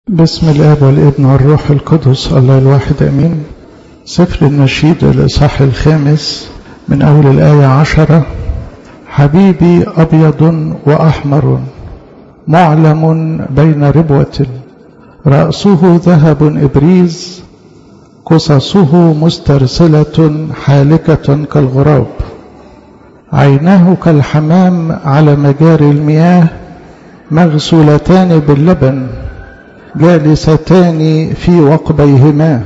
بسم الاب والابن والروح القدس الله الواحد امين سفر النشيد الاصحاح الخامس من اول الايه عشره حبيبي ابيض واحمر معلم بين ربوه راسه ذهب ابريز قصصه مسترسله حالكه كالغراب عيناه كالحمام على مجاري المياه مغسولتان باللبن جالستان في وقبيهما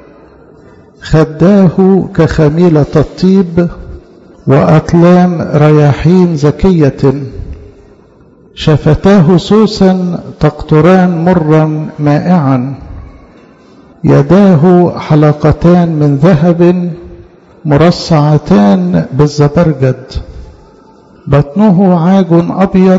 خداه كخميلة الطيب وأطلام رياحين زكية شفتاه سوسا تقطران مرا مائعا يداه حلقتان من ذهب مرصعتان بالزبرجد بطنه عاج أبيض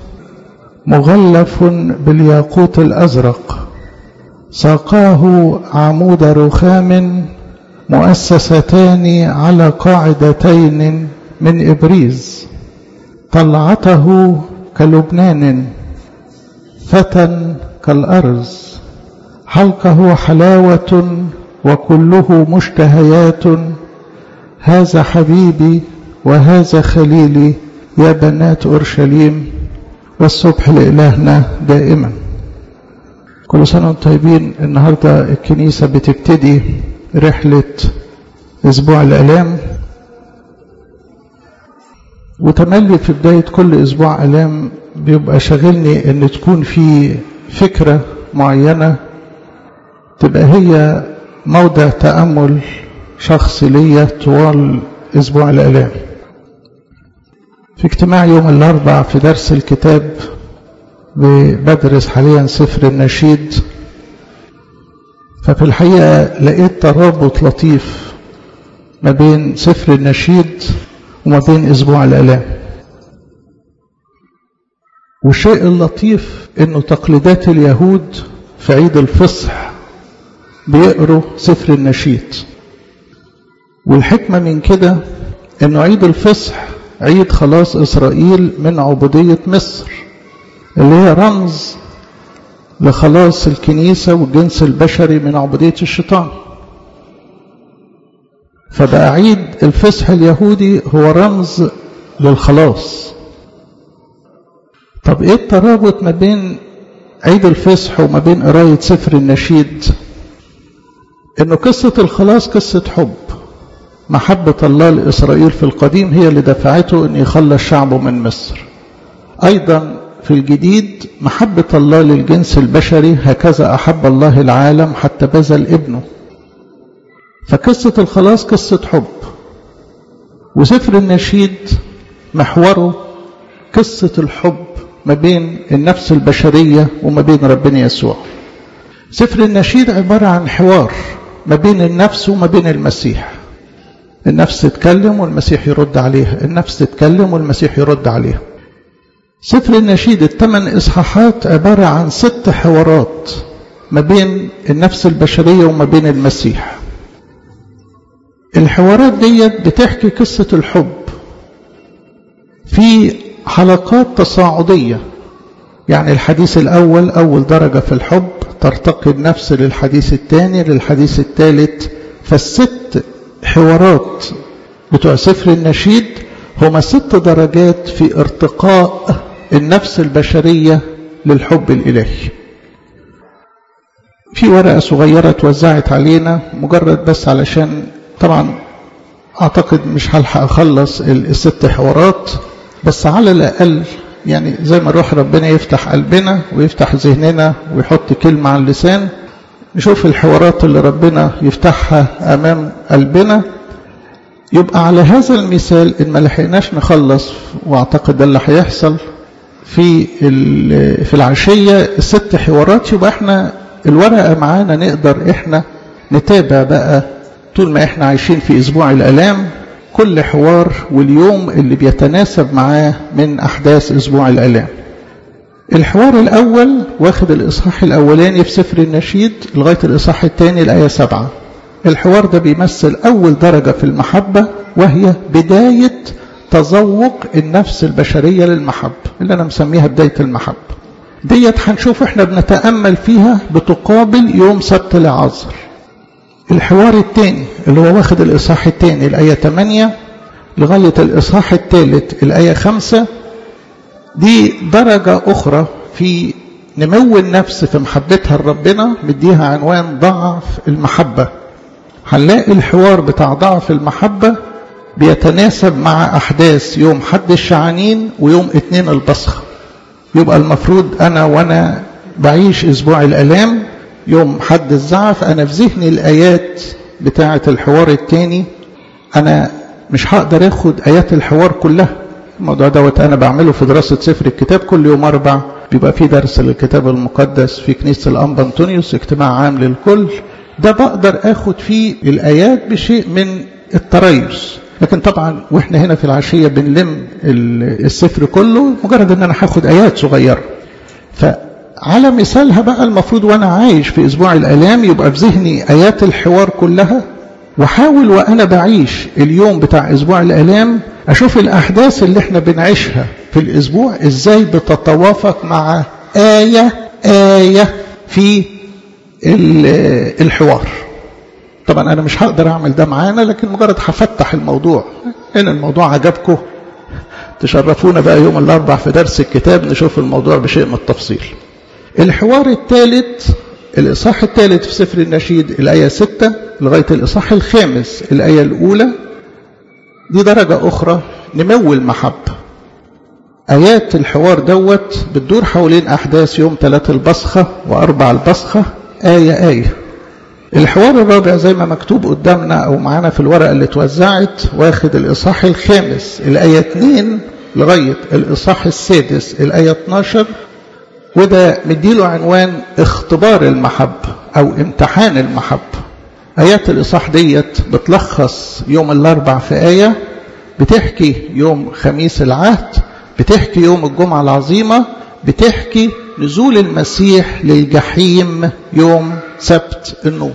مغلف بالياقوت الازرق ساقاه عمود رخام مؤسستان على قاعدتين من ابريز طلعته كلبنان فتى كالارز حلقه حلاوه وكله مشتهيات هذا حبيبي وهذا خليلي يا بنات اورشليم والصبح لإلهنا دائما كل سنة وانتم طيبين النهاردة الكنيسة بتبتدي رحلة أسبوع الآلام وتملي في بداية كل أسبوع آلام بيبقى شاغلني إن تكون في فكرة معينة تبقى هي موضع تأمل شخصي ليا طوال أسبوع الآلام في اجتماع يوم الأربع في درس الكتاب بدرس حاليا سفر النشيد ففي الحقيقة لقيت ترابط لطيف ما بين سفر النشيد وما بين أسبوع الآلام والشيء اللطيف انه تقليدات اليهود في عيد الفصح بيقروا سفر النشيد والحكمة من كده انه عيد الفصح عيد خلاص إسرائيل من عبودية مصر اللي هي رمز لخلاص الكنيسة والجنس البشري من عبودية الشيطان فبقى عيد الفصح اليهودي هو رمز للخلاص طب ايه الترابط ما بين عيد الفصح وما بين قراية سفر النشيد انه قصة الخلاص قصة حب محبة الله لإسرائيل في القديم هي اللي دفعته أن يخلص شعبه من مصر أيضا في الجديد محبة الله للجنس البشري هكذا أحب الله العالم حتى بذل ابنه فقصة الخلاص قصة حب وسفر النشيد محوره قصة الحب ما بين النفس البشرية وما بين ربنا يسوع سفر النشيد عبارة عن حوار ما بين النفس وما بين المسيح النفس تتكلم والمسيح يرد عليها النفس تتكلم والمسيح يرد عليها سفر النشيد الثمان إصحاحات عبارة عن ست حوارات ما بين النفس البشرية وما بين المسيح الحوارات ديت بتحكي قصة الحب في حلقات تصاعدية يعني الحديث الأول أول درجة في الحب ترتقي النفس للحديث الثاني للحديث الثالث فالست حوارات بتوع سفر النشيد هما ست درجات في ارتقاء النفس البشرية للحب الإلهي في ورقة صغيرة توزعت علينا مجرد بس علشان طبعا أعتقد مش هلحق أخلص الست حوارات بس على الأقل يعني زي ما روح ربنا يفتح قلبنا ويفتح ذهننا ويحط كلمة على اللسان نشوف الحوارات اللي ربنا يفتحها أمام قلبنا يبقى على هذا المثال إن ما لحقناش نخلص وأعتقد ده اللي هيحصل في في العشية الست حوارات يبقى احنا الورقة معانا نقدر احنا نتابع بقى طول ما احنا عايشين في أسبوع الآلام كل حوار واليوم اللي بيتناسب معاه من أحداث أسبوع الآلام الحوار الأول واخد الإصحاح الأولاني في سفر النشيد لغاية الإصحاح الثاني الآية سبعة الحوار ده بيمثل أول درجة في المحبة وهي بداية تذوق النفس البشرية للمحبة اللي أنا مسميها بداية المحبة ديت هنشوف احنا بنتأمل فيها بتقابل يوم سبت العصر الحوار الثاني اللي هو واخد الإصحاح الثاني الآية 8 لغاية الإصحاح الثالث الآية 5 دي درجة أخرى في نمو النفس في محبتها لربنا مديها عنوان ضعف المحبة هنلاقي الحوار بتاع ضعف المحبة بيتناسب مع أحداث يوم حد الشعانين ويوم اتنين البصخة يبقى المفروض أنا وأنا بعيش أسبوع الألام يوم حد الزعف أنا في ذهني الآيات بتاعة الحوار التاني أنا مش هقدر أخد آيات الحوار كلها الموضوع دوت أنا بعمله في دراسة سفر الكتاب كل يوم أربع بيبقى في درس للكتاب المقدس في كنيسة الأنبا أنطونيوس اجتماع عام للكل ده بقدر أخد فيه الآيات بشيء من التريث لكن طبعا واحنا هنا في العشيه بنلم السفر كله مجرد ان انا هاخد ايات صغيره فعلى مثالها بقى المفروض وانا عايش في اسبوع الالام يبقى في ذهني ايات الحوار كلها وحاول وانا بعيش اليوم بتاع اسبوع الالام اشوف الاحداث اللي احنا بنعيشها في الاسبوع ازاي بتتوافق مع ايه ايه في الحوار طبعا انا مش هقدر اعمل ده معانا لكن مجرد هفتح الموضوع ان الموضوع عجبكم تشرفونا بقى يوم الاربع في درس الكتاب نشوف الموضوع بشيء من التفصيل الحوار الثالث الاصحاح الثالث في سفر النشيد الايه 6 لغايه الاصحاح الخامس الايه الاولى دي درجه اخرى نمو المحبه ايات الحوار دوت بتدور حوالين احداث يوم ثلاث البصخه واربع البصخه ايه ايه الحوار الرابع زي ما مكتوب قدامنا او معانا في الورقه اللي اتوزعت واخد الاصحاح الخامس الايه 2 لغايه الاصحاح السادس الايه 12 وده مديله عنوان اختبار المحبه او امتحان المحبه ايات الاصحاح ديت بتلخص يوم الاربع في ايه بتحكي يوم خميس العهد بتحكي يوم الجمعه العظيمه بتحكي نزول المسيح للجحيم يوم سبت النور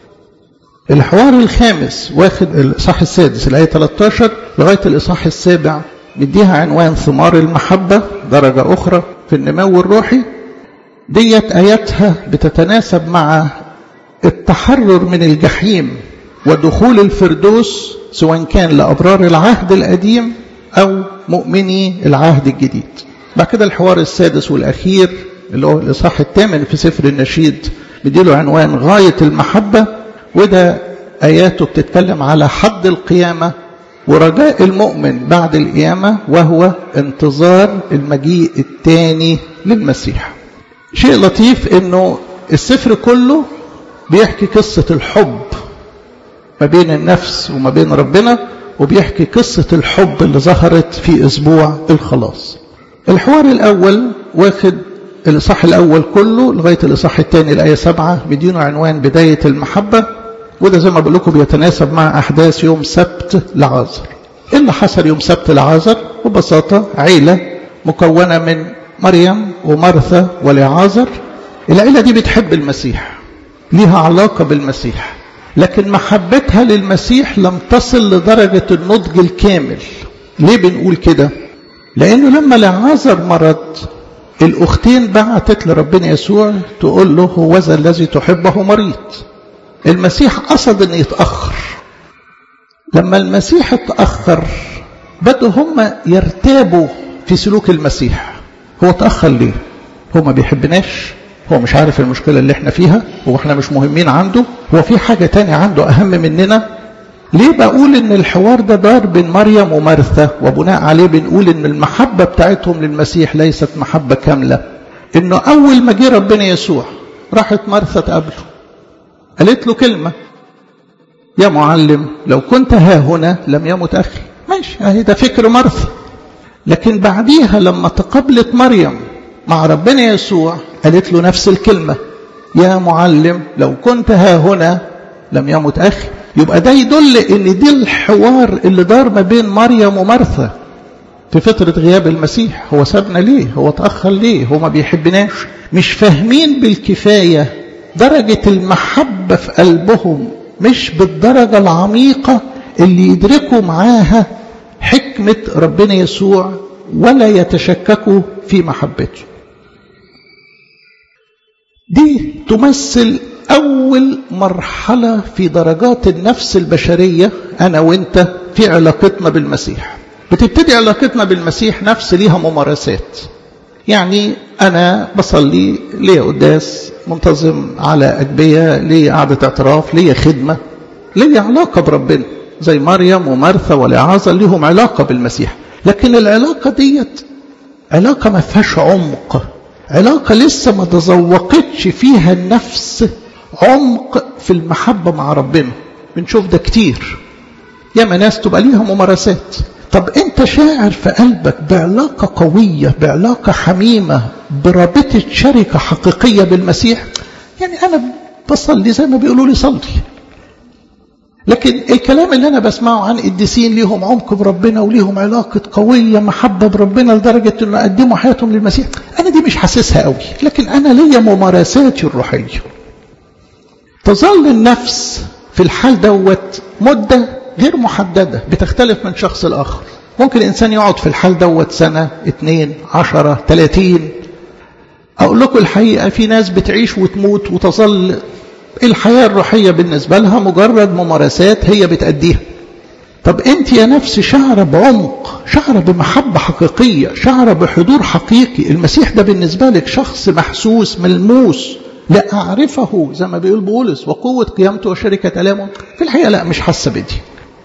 الحوار الخامس واخد الإصحاح السادس الآية 13 لغاية الإصحاح السابع مديها عنوان ثمار المحبة درجة أخرى في النمو الروحي ديت آياتها بتتناسب مع التحرر من الجحيم ودخول الفردوس سواء كان لأبرار العهد القديم أو مؤمني العهد الجديد بعد كده الحوار السادس والأخير اللي هو الإصحاح الثامن في سفر النشيد بديله عنوان غاية المحبة وده آياته بتتكلم على حد القيامة ورجاء المؤمن بعد القيامة وهو انتظار المجيء الثاني للمسيح شيء لطيف انه السفر كله بيحكي قصة الحب ما بين النفس وما بين ربنا وبيحكي قصة الحب اللي ظهرت في أسبوع الخلاص الحوار الأول واخد الإصحاح الأول كله لغاية الإصحاح الثاني الآية سبعة مدينه عنوان بداية المحبة وده زي ما بقول لكم بيتناسب مع أحداث يوم سبت لعازر إيه اللي حصل يوم سبت لعازر ببساطة عيلة مكونة من مريم ومرثا ولعازر العيلة دي بتحب المسيح ليها علاقة بالمسيح لكن محبتها للمسيح لم تصل لدرجة النضج الكامل ليه بنقول كده لأنه لما لعازر مرض الأختين بعتت لربنا يسوع تقول له هو ذا الذي تحبه مريض المسيح قصد أن يتأخر لما المسيح اتأخر بدوا هم يرتابوا في سلوك المسيح هو تأخر ليه هو ما بيحبناش هو مش عارف المشكلة اللي احنا فيها هو احنا مش مهمين عنده هو في حاجة تانية عنده أهم مننا ليه بقول ان الحوار ده دار بين مريم ومرثا وبناء عليه بنقول ان المحبة بتاعتهم للمسيح ليست محبة كاملة انه اول ما جه ربنا يسوع راحت مرثا تقابله قالت له كلمة يا معلم لو كنت ها هنا لم يمت اخي ماشي اهي ده فكر مرثا لكن بعديها لما تقابلت مريم مع ربنا يسوع قالت له نفس الكلمة يا معلم لو كنت ها هنا لم يمت أخي يبقى ده يدل ان دي الحوار اللي دار ما بين مريم ومرثا في فترة غياب المسيح هو سابنا ليه هو اتأخر ليه هو ما بيحبناش مش فاهمين بالكفاية درجة المحبة في قلبهم مش بالدرجة العميقة اللي يدركوا معاها حكمة ربنا يسوع ولا يتشككوا في محبته دي تمثل أول مرحلة في درجات النفس البشرية أنا وإنت في علاقتنا بالمسيح بتبتدي علاقتنا بالمسيح نفس ليها ممارسات يعني أنا بصلي ليا قداس منتظم على أجبية ليا قعدة اعتراف ليا خدمة ليا علاقة بربنا زي مريم ومرثا والإعاظة ليهم علاقة بالمسيح لكن العلاقة ديت علاقة ما فيهاش عمق علاقة لسه ما تذوقتش فيها النفس عمق في المحبة مع ربنا بنشوف ده كتير ياما ناس تبقى ليها ممارسات طب انت شاعر في قلبك بعلاقة قوية بعلاقة حميمة برابطة شركة حقيقية بالمسيح يعني انا بصلي زي ما بيقولوا لي صلي لكن الكلام اللي انا بسمعه عن قديسين ليهم عمق بربنا وليهم علاقة قوية محبة بربنا لدرجة انه قدموا حياتهم للمسيح انا دي مش حاسسها قوي لكن انا ليا ممارساتي الروحية تظل النفس في الحال دوت مدة غير محددة بتختلف من شخص لآخر ممكن إنسان يقعد في الحال دوت سنة اتنين عشرة تلاتين أقول لكم الحقيقة في ناس بتعيش وتموت وتظل الحياة الروحية بالنسبة لها مجرد ممارسات هي بتأديها طب انت يا نفس شعر بعمق شعر بمحبة حقيقية شعر بحضور حقيقي المسيح ده بالنسبة لك شخص محسوس ملموس لا أعرفه زي ما بيقول بولس وقوة قيامته وشركة ألامه في الحقيقة لا مش حاسة بدي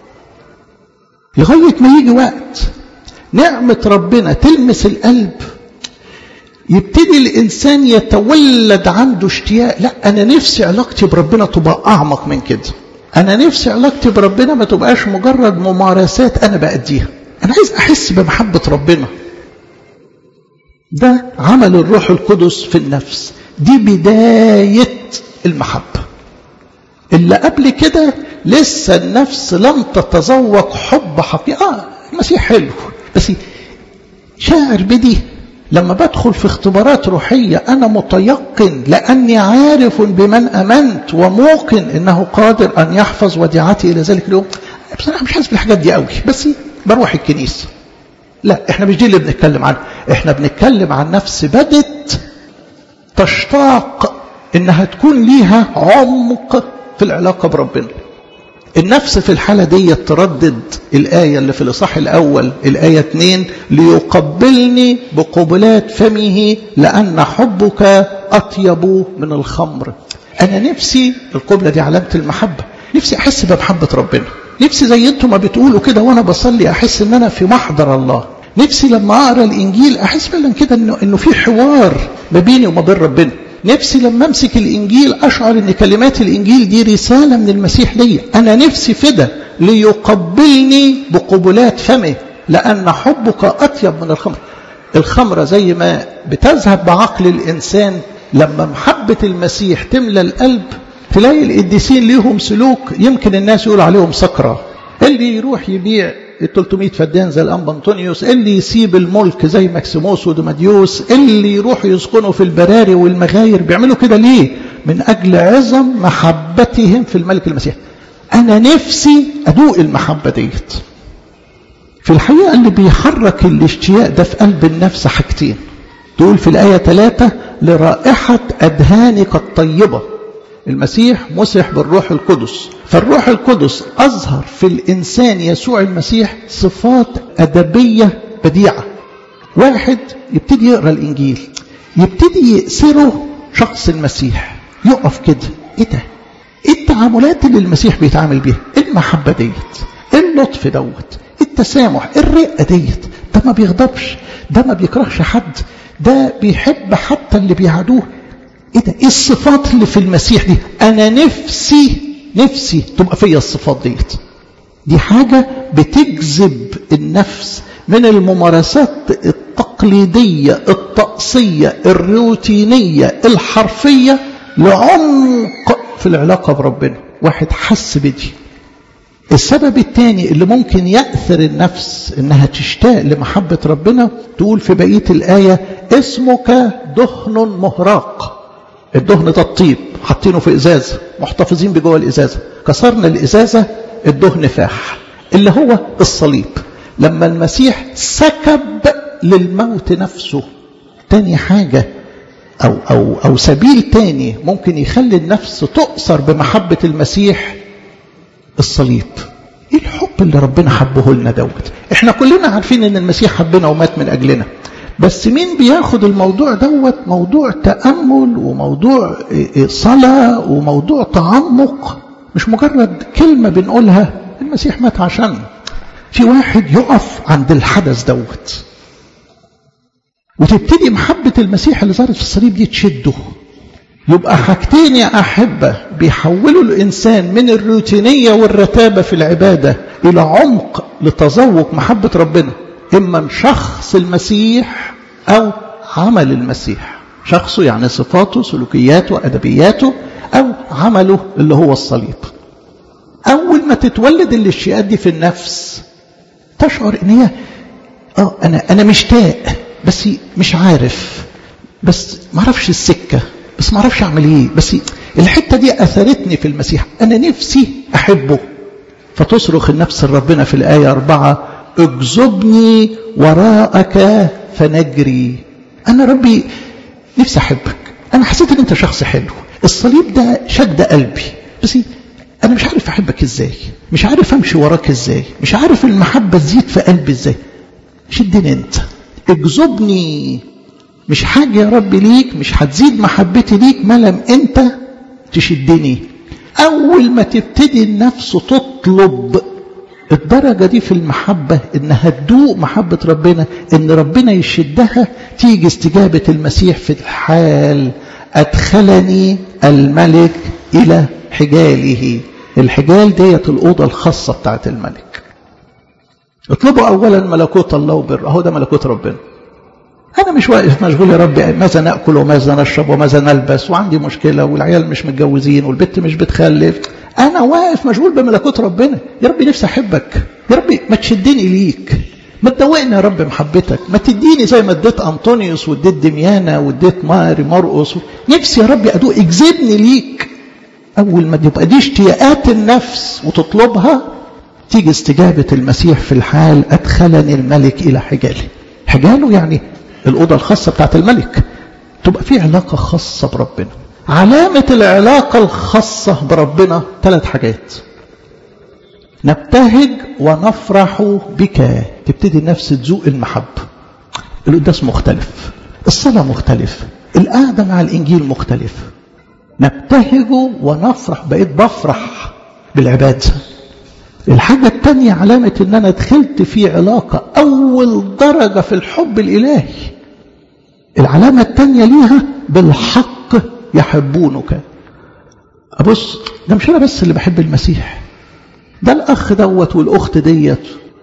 لغاية ما يجي وقت نعمة ربنا تلمس القلب يبتدي الإنسان يتولد عنده اشتياق لا أنا نفسي علاقتي بربنا تبقى أعمق من كده أنا نفسي علاقتي بربنا ما تبقاش مجرد ممارسات أنا بأديها أنا عايز أحس بمحبة ربنا ده عمل الروح القدس في النفس دي بداية المحبة اللي قبل كده لسه النفس لم تتذوق حب حقيقي آه المسيح حلو بس شاعر بدي لما بدخل في اختبارات روحية أنا متيقن لأني عارف بمن أمنت وموقن أنه قادر أن يحفظ وديعتي إلى ذلك اليوم بصراحة مش حاسس بالحاجات دي قوي بس بروح الكنيسة لا احنا مش دي اللي بنتكلم عنها احنا بنتكلم عن نفس بدت تشتاق انها تكون ليها عمق في العلاقة بربنا النفس في الحالة دي تردد الآية اللي في الإصحاح الأول الآية 2 ليقبلني بقبلات فمه لأن حبك أطيب من الخمر أنا نفسي القبلة دي علامة المحبة نفسي أحس بمحبة ربنا نفسي زي انتم ما بتقولوا كده وأنا بصلي أحس إن أنا في محضر الله نفسي لما أقرأ الإنجيل أحس فعلا كده إنه, إنه في حوار ما بيني وما بين ربنا نفسي لما امسك الانجيل اشعر ان كلمات الانجيل دي رساله من المسيح لي انا نفسي فدا ليقبلني بقبلات فمه لان حبك اطيب من الخمر الخمره زي ما بتذهب بعقل الانسان لما محبه المسيح تملى القلب تلاقي القديسين ليهم سلوك يمكن الناس يقول عليهم سكره اللي يروح يبيع ال 300 فدان زي الانبا انطونيوس اللي يسيب الملك زي ماكسيموس ودماديوس اللي يروحوا يسكنوا في البراري والمغاير بيعملوا كده ليه من اجل عظم محبتهم في الملك المسيح انا نفسي ادوق المحبه ديت في الحقيقه اللي بيحرك الاشتياق ده في قلب النفس حاجتين تقول في الايه ثلاثة لرائحه اذهانك الطيبه المسيح مسح بالروح القدس فالروح القدس أظهر في الإنسان يسوع المسيح صفات أدبية بديعة واحد يبتدي يقرأ الإنجيل يبتدي يأسره شخص المسيح يقف كده إيه ده إيه التعاملات اللي المسيح بيتعامل بيها المحبة ديت اللطف دوت التسامح الرقة ديت ده ما بيغضبش ده ما بيكرهش حد ده بيحب حتى اللي بيعادوه ايه ده ايه الصفات اللي في المسيح دي انا نفسي نفسي تبقى فيا الصفات ديت دي حاجة بتجذب النفس من الممارسات التقليدية الطقسية الروتينية الحرفية لعمق في العلاقة بربنا واحد حس بدي السبب الثاني اللي ممكن يأثر النفس انها تشتاق لمحبة ربنا تقول في بقية الآية اسمك دهن مهراق الدهن ده الطيب حاطينه في ازازه محتفظين بجوه الازازه كسرنا الازازه الدهن فاح اللي هو الصليب لما المسيح سكب للموت نفسه تاني حاجه أو, أو, أو سبيل تاني ممكن يخلي النفس تؤثر بمحبة المسيح الصليب ايه الحب اللي ربنا حبه لنا دوت احنا كلنا عارفين ان المسيح حبنا ومات من اجلنا بس مين بياخد الموضوع دوت موضوع تأمل وموضوع صلاة وموضوع تعمق مش مجرد كلمة بنقولها المسيح مات عشان في واحد يقف عند الحدث دوت وتبتدي محبة المسيح اللي ظهرت في الصليب دي تشده يبقى حاجتين يا أحبة بيحولوا الإنسان من الروتينية والرتابة في العبادة إلى عمق لتذوق محبة ربنا إما شخص المسيح أو عمل المسيح شخصه يعني صفاته سلوكياته أدبياته أو عمله اللي هو الصليب أول ما تتولد الاشياءات دي في النفس تشعر إن هي آه أنا أنا مشتاق بس مش عارف بس ما اعرفش السكة بس ما اعرفش اعمل ايه بس الحتة دي اثرتني في المسيح انا نفسي احبه فتصرخ النفس ربنا في الآية أربعة اجذبني وراءك فنجري أنا ربي نفسي أحبك أنا حسيت أن أنت شخص حلو الصليب ده شد قلبي بس أنا مش عارف أحبك إزاي مش عارف أمشي وراك إزاي مش عارف المحبة تزيد في قلبي إزاي شدني أنت اجذبني مش حاجة يا رب ليك مش هتزيد محبتي ليك ما لم أنت تشدني أول ما تبتدي النفس تطلب الدرجة دي في المحبة إنها تدوق محبة ربنا إن ربنا يشدها تيجي استجابة المسيح في الحال أدخلني الملك إلى حجاله الحجال ديت الأوضة الخاصة بتاعت الملك اطلبوا أولا ملكوت الله وبر أهو ده ملكوت ربنا أنا مش واقف مشغول يا ربي ماذا نأكل وماذا نشرب وماذا نلبس وعندي مشكلة والعيال مش متجوزين والبت مش بتخلف أنا واقف مشغول بملكوت ربنا يا ربي نفسي أحبك يا ربي ما تشدني ليك ما تدوقني يا رب محبتك ما تديني زي ما اديت أنطونيوس واديت دميانة واديت ماري مرقص نفسي يا ربي أدوق اجذبني ليك أول ما تبقى دي اشتياقات النفس وتطلبها تيجي استجابة المسيح في الحال أدخلني الملك إلى حجاله حجاله يعني الأوضة الخاصة بتاعت الملك تبقى في علاقة خاصة بربنا علامة العلاقة الخاصة بربنا ثلاث حاجات نبتهج ونفرح بك تبتدي النفس تذوق المحبة القداس مختلف الصلاة مختلف القعدة مع الإنجيل مختلف نبتهج ونفرح بقيت بفرح بالعبادة الحاجة التانية علامة ان انا دخلت في علاقة اول درجة في الحب الالهي العلامة التانية ليها بالحق يحبونك ابص ده مش انا بس اللي بحب المسيح ده الاخ دوت والاخت ديت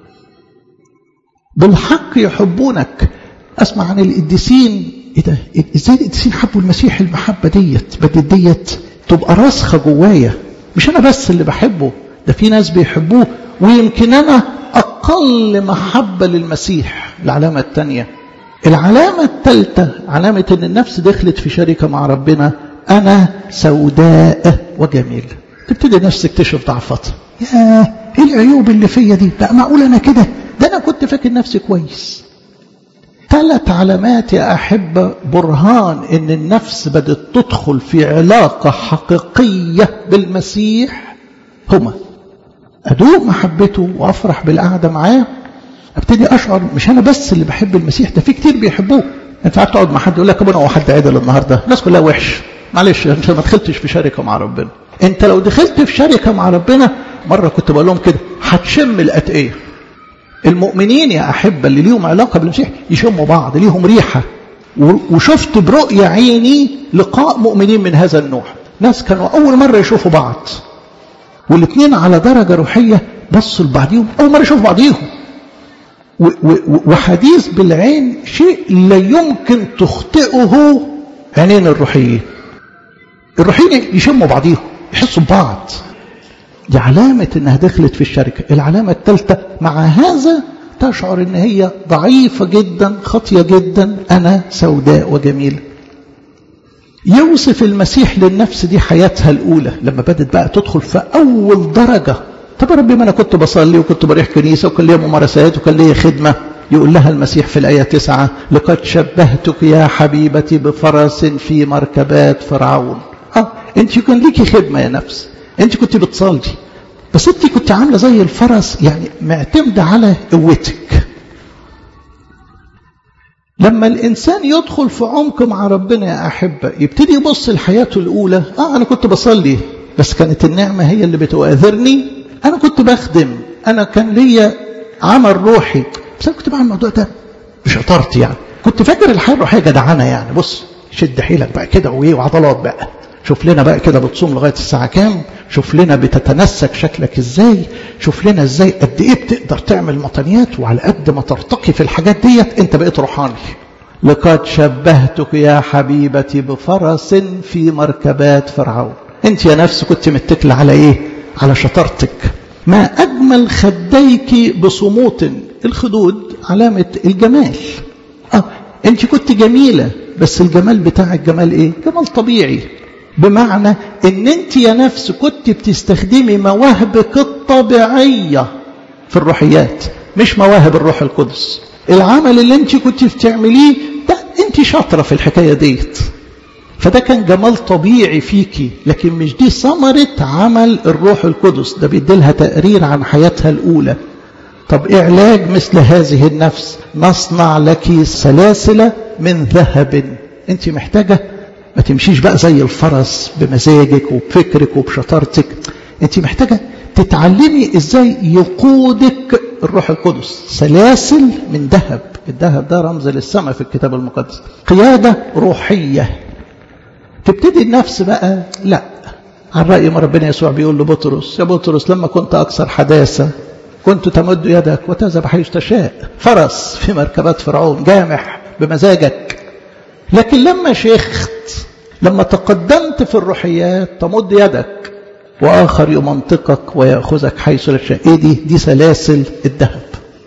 بالحق يحبونك اسمع عن القديسين ايه ده ازاي القديسين حبوا المسيح المحبة ديت بدت ديت تبقى راسخة جوايا مش انا بس اللي بحبه ده في ناس بيحبوه ويمكن أنا أقل محبة للمسيح العلامة الثانية العلامة الثالثة علامة أن النفس دخلت في شركة مع ربنا أنا سوداء وجميل تبتدي النفس تكتشف ضعفاتها ياه ايه العيوب اللي فيا دي بقى معقول أنا كده ده أنا كنت فاكر نفسي كويس ثلاث علامات يا أحبة برهان أن النفس بدأت تدخل في علاقة حقيقية بالمسيح هما أدوق محبته وأفرح بالقعدة معاه أبتدي أشعر مش أنا بس اللي بحب المسيح ده في كتير بيحبوه أنت عارف تقعد مع حد يقول لك أبونا هو حد عدل النهاردة الناس كلها وحش معلش أنت ما دخلتش في شركة مع ربنا أنت لو دخلت في شركة مع ربنا مرة كنت بقول لهم كده هتشم الأتقية المؤمنين يا أحبة اللي ليهم علاقة بالمسيح يشموا بعض ليهم ريحة وشفت برؤية عيني لقاء مؤمنين من هذا النوع ناس كانوا أول مرة يشوفوا بعض والاثنين على درجة روحية بصوا لبعضهم أول مرة يشوفوا بعضيهم وحديث بالعين شيء لا يمكن تخطئه عينين الروحيين الروحيين يشموا بعضيهم يحسوا ببعض دي علامة انها دخلت في الشركة العلامة الثالثة مع هذا تشعر ان هي ضعيفة جدا خطية جدا انا سوداء وجميلة يوصف المسيح للنفس دي حياتها الأولى لما بدت بقى تدخل في أول درجة طب يا ربي ما أنا كنت بصلي وكنت بروح كنيسة وكان ليا ممارسات وكان ليا خدمة يقول لها المسيح في الآية تسعة لقد شبهتك يا حبيبتي بفرس في مركبات فرعون اه انت كان ليكي خدمة يا نفس انت كنت بتصلي بس انت كنت عاملة زي الفرس يعني معتمدة على قوتك لما الإنسان يدخل في عمق مع ربنا يا أحبة يبتدي يبص لحياته الأولى آه أنا كنت بصلي بس كانت النعمة هي اللي بتؤثرني أنا كنت بخدم أنا كان ليا عمل روحي بس أنا كنت بعمل الموضوع ده بشطارتي يعني كنت فاكر الحياة الروحية جدعانة يعني بص شد حيلك بقى كده وإيه وعضلات بقى شوف لنا بقى كده بتصوم لغاية الساعة كام شوف لنا بتتنسك شكلك ازاي شوف لنا ازاي قد ايه بتقدر تعمل مطنيات وعلى قد ما ترتقي في الحاجات ديت انت بقيت روحاني لقد شبهتك يا حبيبتي بفرس في مركبات فرعون انت يا نفس كنت متكلة على ايه على شطارتك ما اجمل خديك بصموت الخدود علامة الجمال اه انت كنت جميلة بس الجمال بتاعك جمال ايه جمال طبيعي بمعنى ان انت يا نفس كنت بتستخدمي مواهبك الطبيعية في الروحيات مش مواهب الروح القدس العمل اللي انت كنت بتعمليه ده انت شاطرة في الحكاية ديت فده كان جمال طبيعي فيكي لكن مش دي ثمرة عمل الروح القدس ده بيديلها تقرير عن حياتها الأولى طب إيه علاج مثل هذه النفس نصنع لك سلاسل من ذهب انت محتاجة ما تمشيش بقى زي الفرس بمزاجك وبفكرك وبشطارتك انت محتاجة تتعلمي ازاي يقودك الروح القدس سلاسل من ذهب الذهب ده رمز للسماء في الكتاب المقدس قيادة روحية تبتدي النفس بقى لا عن رأي ما ربنا يسوع بيقول لبطرس يا بطرس لما كنت أكثر حداثة كنت تمد يدك وتذهب حيث تشاء فرس في مركبات فرعون جامح بمزاجك لكن لما شيخت لما تقدمت في الروحيات تمد يدك وآخر يمنطقك ويأخذك حيث لا تشاء إيه دي؟ دي سلاسل الذهب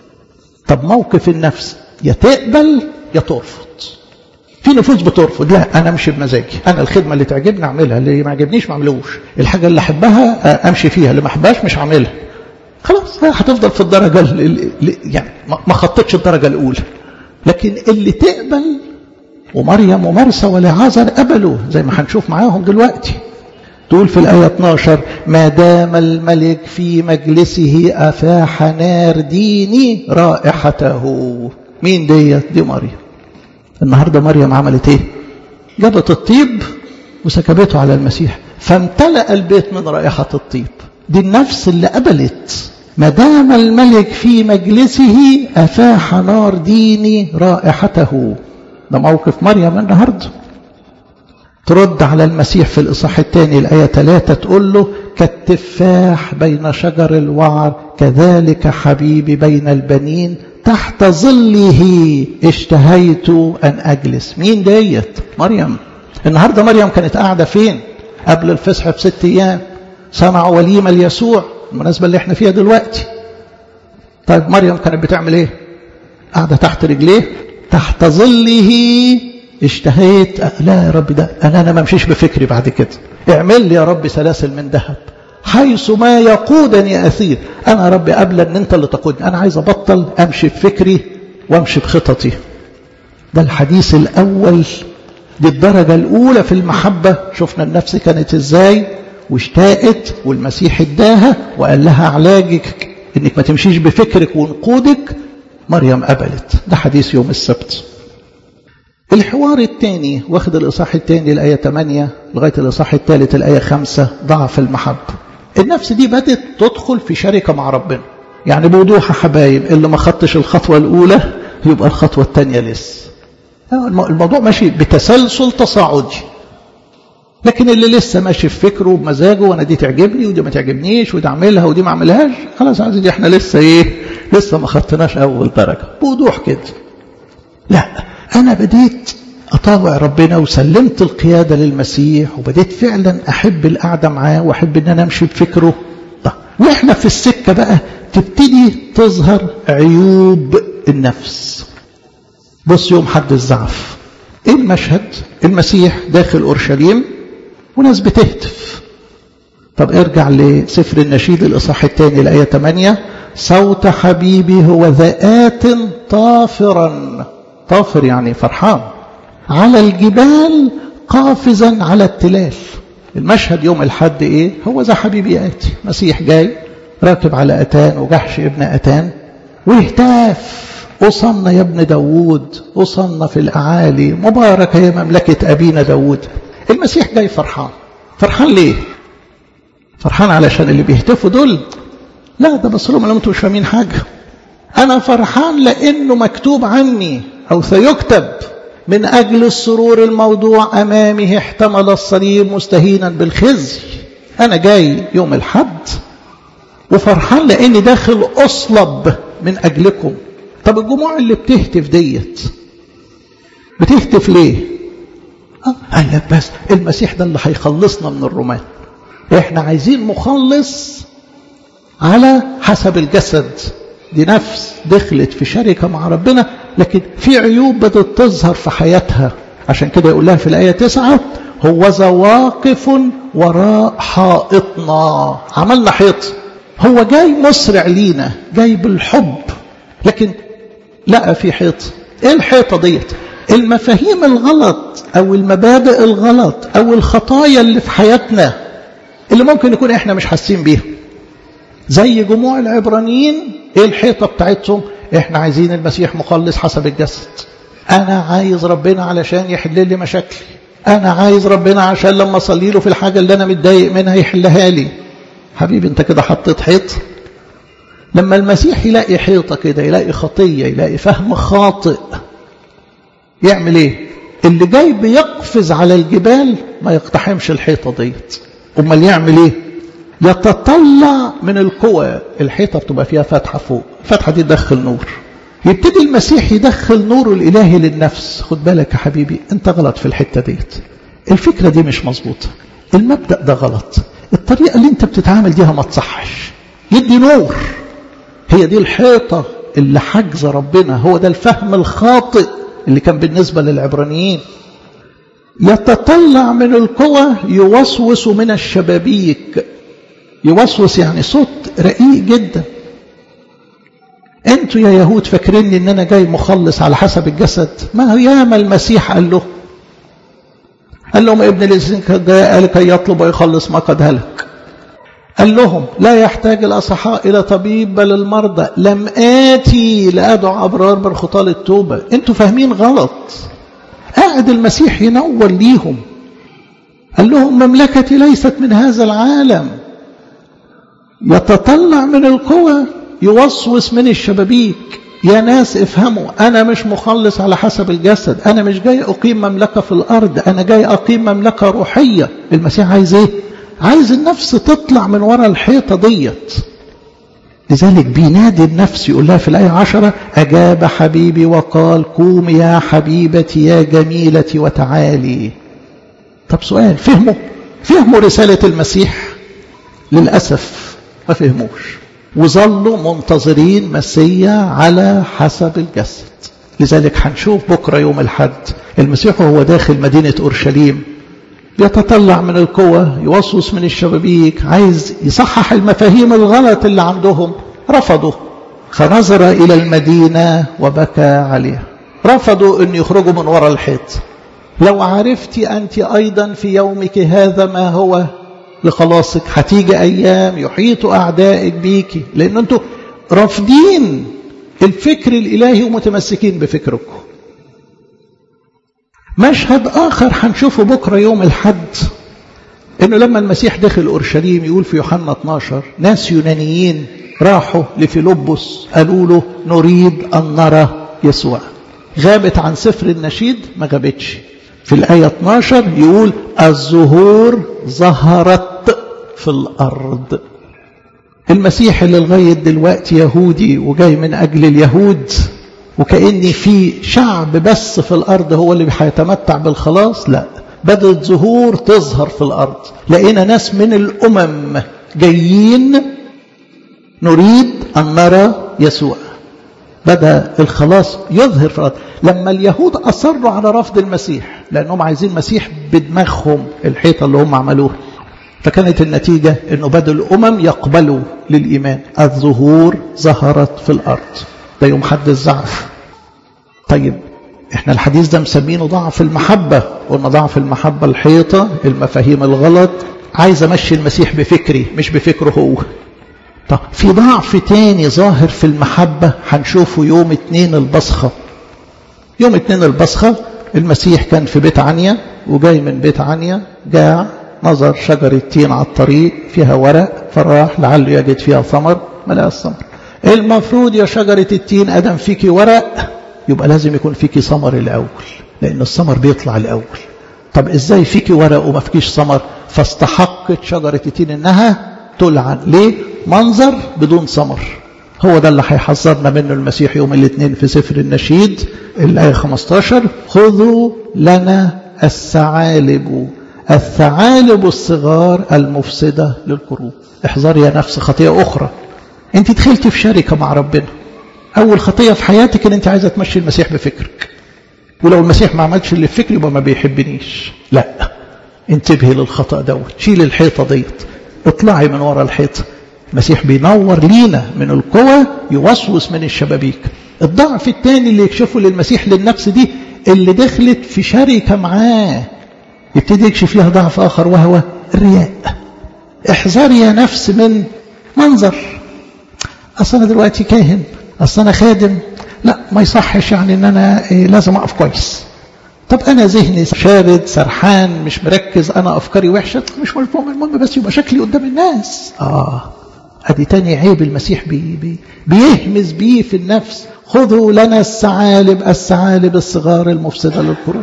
طب موقف النفس يا تقبل يا ترفض في نفوس بترفض لا انا امشي بمزاجي انا الخدمه اللي تعجبني اعملها اللي ما عجبنيش ما اعملوش الحاجه اللي احبها امشي فيها اللي ما احبهاش مش هعملها خلاص هتفضل في الدرجه يعني ما خطتش الدرجه الاولى لكن اللي تقبل ومريم ومرسى ولعازر قبلوا زي ما هنشوف معاهم دلوقتي تقول في الآية 12 ما دام الملك في مجلسه أفاح نار ديني رائحته مين ديت دي مريم النهاردة مريم عملت ايه جابت الطيب وسكبته على المسيح فامتلأ البيت من رائحة الطيب دي النفس اللي قبلت ما دام الملك في مجلسه أفاح نار ديني رائحته ده موقف مريم النهارده ترد على المسيح في الإصحاح الثاني الآية 3 تقول له كالتفاح بين شجر الوعر كذلك حبيبي بين البنين تحت ظله اشتهيت أن أجلس مين ديت مريم النهاردة مريم كانت قاعدة فين قبل الفصح بست أيام صنعوا وليمة ليسوع المناسبة اللي احنا فيها دلوقتي طيب مريم كانت بتعمل ايه قاعدة تحت رجليه تحت ظله اشتهيت لا يا رب ده انا انا ما امشيش بفكري بعد كده اعمل لي يا رب سلاسل من ذهب حيث ما يقودني اثير انا يا رب قبل ان انت اللي تقودني انا عايز ابطل امشي بفكري وامشي بخططي ده الحديث الاول دي الدرجه الاولى في المحبه شفنا النفس كانت ازاي واشتاقت والمسيح اداها وقال لها علاجك انك ما تمشيش بفكرك ونقودك مريم قبلت ده حديث يوم السبت الحوار الثاني واخد الإصحاح الثاني الآية 8 لغاية الإصحاح الثالث الآية 5 ضعف المحبة النفس دي بدأت تدخل في شركة مع ربنا يعني بوضوح يا حبايب اللي ما خدتش الخطوة الأولى يبقى الخطوة الثانية لسه الموضوع ماشي بتسلسل تصاعدي لكن اللي لسه ماشي في فكره بمزاجه وانا دي تعجبني ودي ما تعجبنيش ودي اعملها ودي ما اعملهاش خلاص عايز دي احنا لسه ايه لسه ما خدتناش اول درجه بوضوح كده لا أنا بديت أطاوع ربنا وسلمت القيادة للمسيح وبديت فعلا أحب القعدة معاه وأحب إن أنا أمشي بفكره طيب وإحنا في السكة بقى تبتدي تظهر عيوب النفس بص يوم حد الزعف إيه المشهد المسيح داخل أورشليم وناس بتهتف طب ارجع لسفر النشيد الإصحاح الثاني الآية 8 صوت حبيبي هو ذات طافرا طافر يعني فرحان على الجبال قافزا على التلال المشهد يوم الحد ايه هو ذا حبيبي ياتي مسيح جاي راكب على اتان وجحش ابن اتان واهتاف أصلنا يا ابن داوود أصلنا في الأعالي مبارك يا مملكة أبينا داوود المسيح جاي فرحان فرحان ليه فرحان علشان اللي بيهتفوا دول لا ده بس لهم انتوا مش فاهمين حاجة أنا فرحان لأنه مكتوب عني أو سيكتب من أجل السرور الموضوع أمامه احتمل الصليب مستهينا بالخزي أنا جاي يوم الحد وفرحان لأني داخل أصلب من أجلكم طب الجموع اللي بتهتف ديت بتهتف ليه آه قال لك بس المسيح ده اللي هيخلصنا من الرومان احنا عايزين مخلص على حسب الجسد دي نفس دخلت في شركة مع ربنا لكن في عيوب بدأت تظهر في حياتها عشان كده يقول لها في الآية تسعة هو واقف وراء حائطنا عملنا حيط هو جاي مسرع لينا جاي بالحب لكن لقى في حيط ايه الحيطة ديت المفاهيم الغلط او المبادئ الغلط او الخطايا اللي في حياتنا اللي ممكن نكون احنا مش حاسين بيها زي جموع العبرانيين ايه الحيطة بتاعتهم احنا عايزين المسيح مخلص حسب الجسد انا عايز ربنا علشان يحل لي مشاكلي انا عايز ربنا عشان لما اصلي له في الحاجة اللي انا متضايق منها يحلها لي حبيبي انت كده حطيت حيط لما المسيح يلاقي حيطة كده يلاقي خطية يلاقي فهم خاطئ يعمل ايه اللي جاي بيقفز على الجبال ما يقتحمش الحيطة ديت امال يعمل ايه يتطلع من القوى الحيطة بتبقى فيها فتحة فوق الفتحة دي تدخل نور يبتدي المسيح يدخل نوره الإلهي للنفس خد بالك يا حبيبي انت غلط في الحتة ديت الفكرة دي مش مظبوطة المبدأ ده غلط الطريقة اللي انت بتتعامل ديها ما تصحش يدي نور هي دي الحيطة اللي حجز ربنا هو ده الفهم الخاطئ اللي كان بالنسبة للعبرانيين يتطلع من القوى يوسوس من الشبابيك يوسوس يعني صوت رقيق جدا انتوا يا يهود فاكريني ان انا جاي مخلص على حسب الجسد ما هو ياما المسيح قال له قال لهم ابن الانسان جاء قال كي يطلب ويخلص ما قد هلك قال لهم لا يحتاج الأصحاء إلى طبيب بل المرضى لم آتي لأدعو أبرار بالخطى للتوبة أنتوا فاهمين غلط قاعد المسيح ينور ليهم قال لهم مملكتي ليست من هذا العالم يتطلع من القوى يوسوس من الشبابيك يا ناس افهموا أنا مش مخلص على حسب الجسد أنا مش جاي أقيم مملكة في الأرض أنا جاي أقيم مملكة روحية المسيح عايز إيه عايز النفس تطلع من وراء الحيطة ديت لذلك بينادي النفس يقول لها في الآية عشرة أجاب حبيبي وقال قوم يا حبيبتي يا جميلتي وتعالي طب سؤال فهموا فهموا رسالة المسيح للأسف ما فهموش وظلوا منتظرين مسيا على حسب الجسد لذلك هنشوف بكرة يوم الحد المسيح وهو داخل مدينة أورشليم يتطلع من القوة يوسوس من الشبابيك عايز يصحح المفاهيم الغلط اللي عندهم رفضوا فنظر إلى المدينة وبكى عليها رفضوا أن يخرجوا من وراء الحيط لو عرفت أنت أيضا في يومك هذا ما هو لخلاصك هتيجي أيام يحيط أعدائك بيك لأن أنتوا رافضين الفكر الإلهي ومتمسكين بفكركم مشهد آخر هنشوفه بكرة يوم الحد إنه لما المسيح دخل أورشليم يقول في يوحنا 12 ناس يونانيين راحوا لفيلبس قالوا له نريد أن نرى يسوع غابت عن سفر النشيد ما غابتش في الآية 12 يقول الزهور ظهرت في الأرض المسيح اللي لغاية دلوقتي يهودي وجاي من أجل اليهود وكأن في شعب بس في الأرض هو اللي هيتمتع بالخلاص لا بدأت زهور تظهر في الأرض لقينا ناس من الأمم جايين نريد أن نرى يسوع بدأ الخلاص يظهر في الأرض لما اليهود أصروا على رفض المسيح لأنهم عايزين مسيح بدماغهم الحيطة اللي هم عملوها فكانت النتيجة أنه بدأ الأمم يقبلوا للإيمان الظهور ظهرت في الأرض ده يوم حد الزعف طيب احنا الحديث ده مسمينه ضعف المحبة قلنا ضعف المحبة الحيطة المفاهيم الغلط عايز امشي المسيح بفكري مش بفكره هو طب في ضعف تاني ظاهر في المحبة هنشوفه يوم اتنين البصخة يوم اتنين البصخة المسيح كان في بيت عنيا وجاي من بيت عنيا جاع نظر شجرة تين على الطريق فيها ورق فراح لعله يجد فيها ثمر ما لقى الثمر المفروض يا شجرة التين أدم فيكي ورق يبقى لازم يكون فيكي ثمر الأول لأن الثمر بيطلع الأول طب إزاي فيكي ورق وما فيكيش ثمر فاستحقت شجرة التين إنها تلعن ليه منظر بدون ثمر هو ده اللي هيحذرنا منه المسيح يوم الاثنين في سفر النشيد الآية 15 خذوا لنا الثعالب الثعالب الصغار المفسدة للقلوب احذري يا نفس خطيئة أخرى انت دخلتي في شركة مع ربنا أول خطية في حياتك ان انت عايزة تمشي المسيح بفكرك ولو المسيح ما عملش اللي في فكري يبقى ما بيحبنيش لا انتبهي للخطأ دوت شيل الحيطة ديت اطلعي من ورا الحيطة المسيح بينور لينا من القوى يوسوس من الشبابيك الضعف الثاني اللي يكشفه للمسيح للنفس دي اللي دخلت في شركة معاه يبتدي يكشف لها ضعف آخر وهو الرياء احذري يا نفس من منظر أصل أنا دلوقتي كاهن أصل أنا خادم لا ما يصحش يعني ان انا إيه لازم اقف كويس طب انا ذهني شارد سرحان مش مركز انا افكاري وحشه مش مهم المهم بس يبقى شكلي قدام الناس اه ادي تاني عيب المسيح بي بي بيهمز بيه في النفس خذوا لنا الثعالب الثعالب الصغار المفسده للقلوب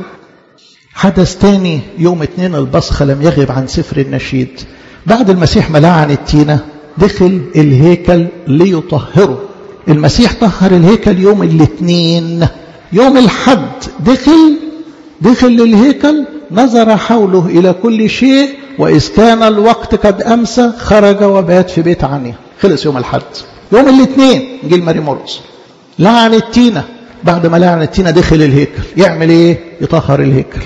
حدث تاني يوم اتنين البصخه لم يغب عن سفر النشيد بعد المسيح ما لعن التينه دخل الهيكل ليطهره المسيح طهر الهيكل يوم الاثنين يوم الحد دخل دخل للهيكل نظر حوله إلى كل شيء وإذ كان الوقت قد أمسى خرج وبات في بيت عنيا خلص يوم الحد يوم الاثنين جيل ماري مرقس لعن التينة بعد ما لعن التينة دخل الهيكل يعمل ايه يطهر الهيكل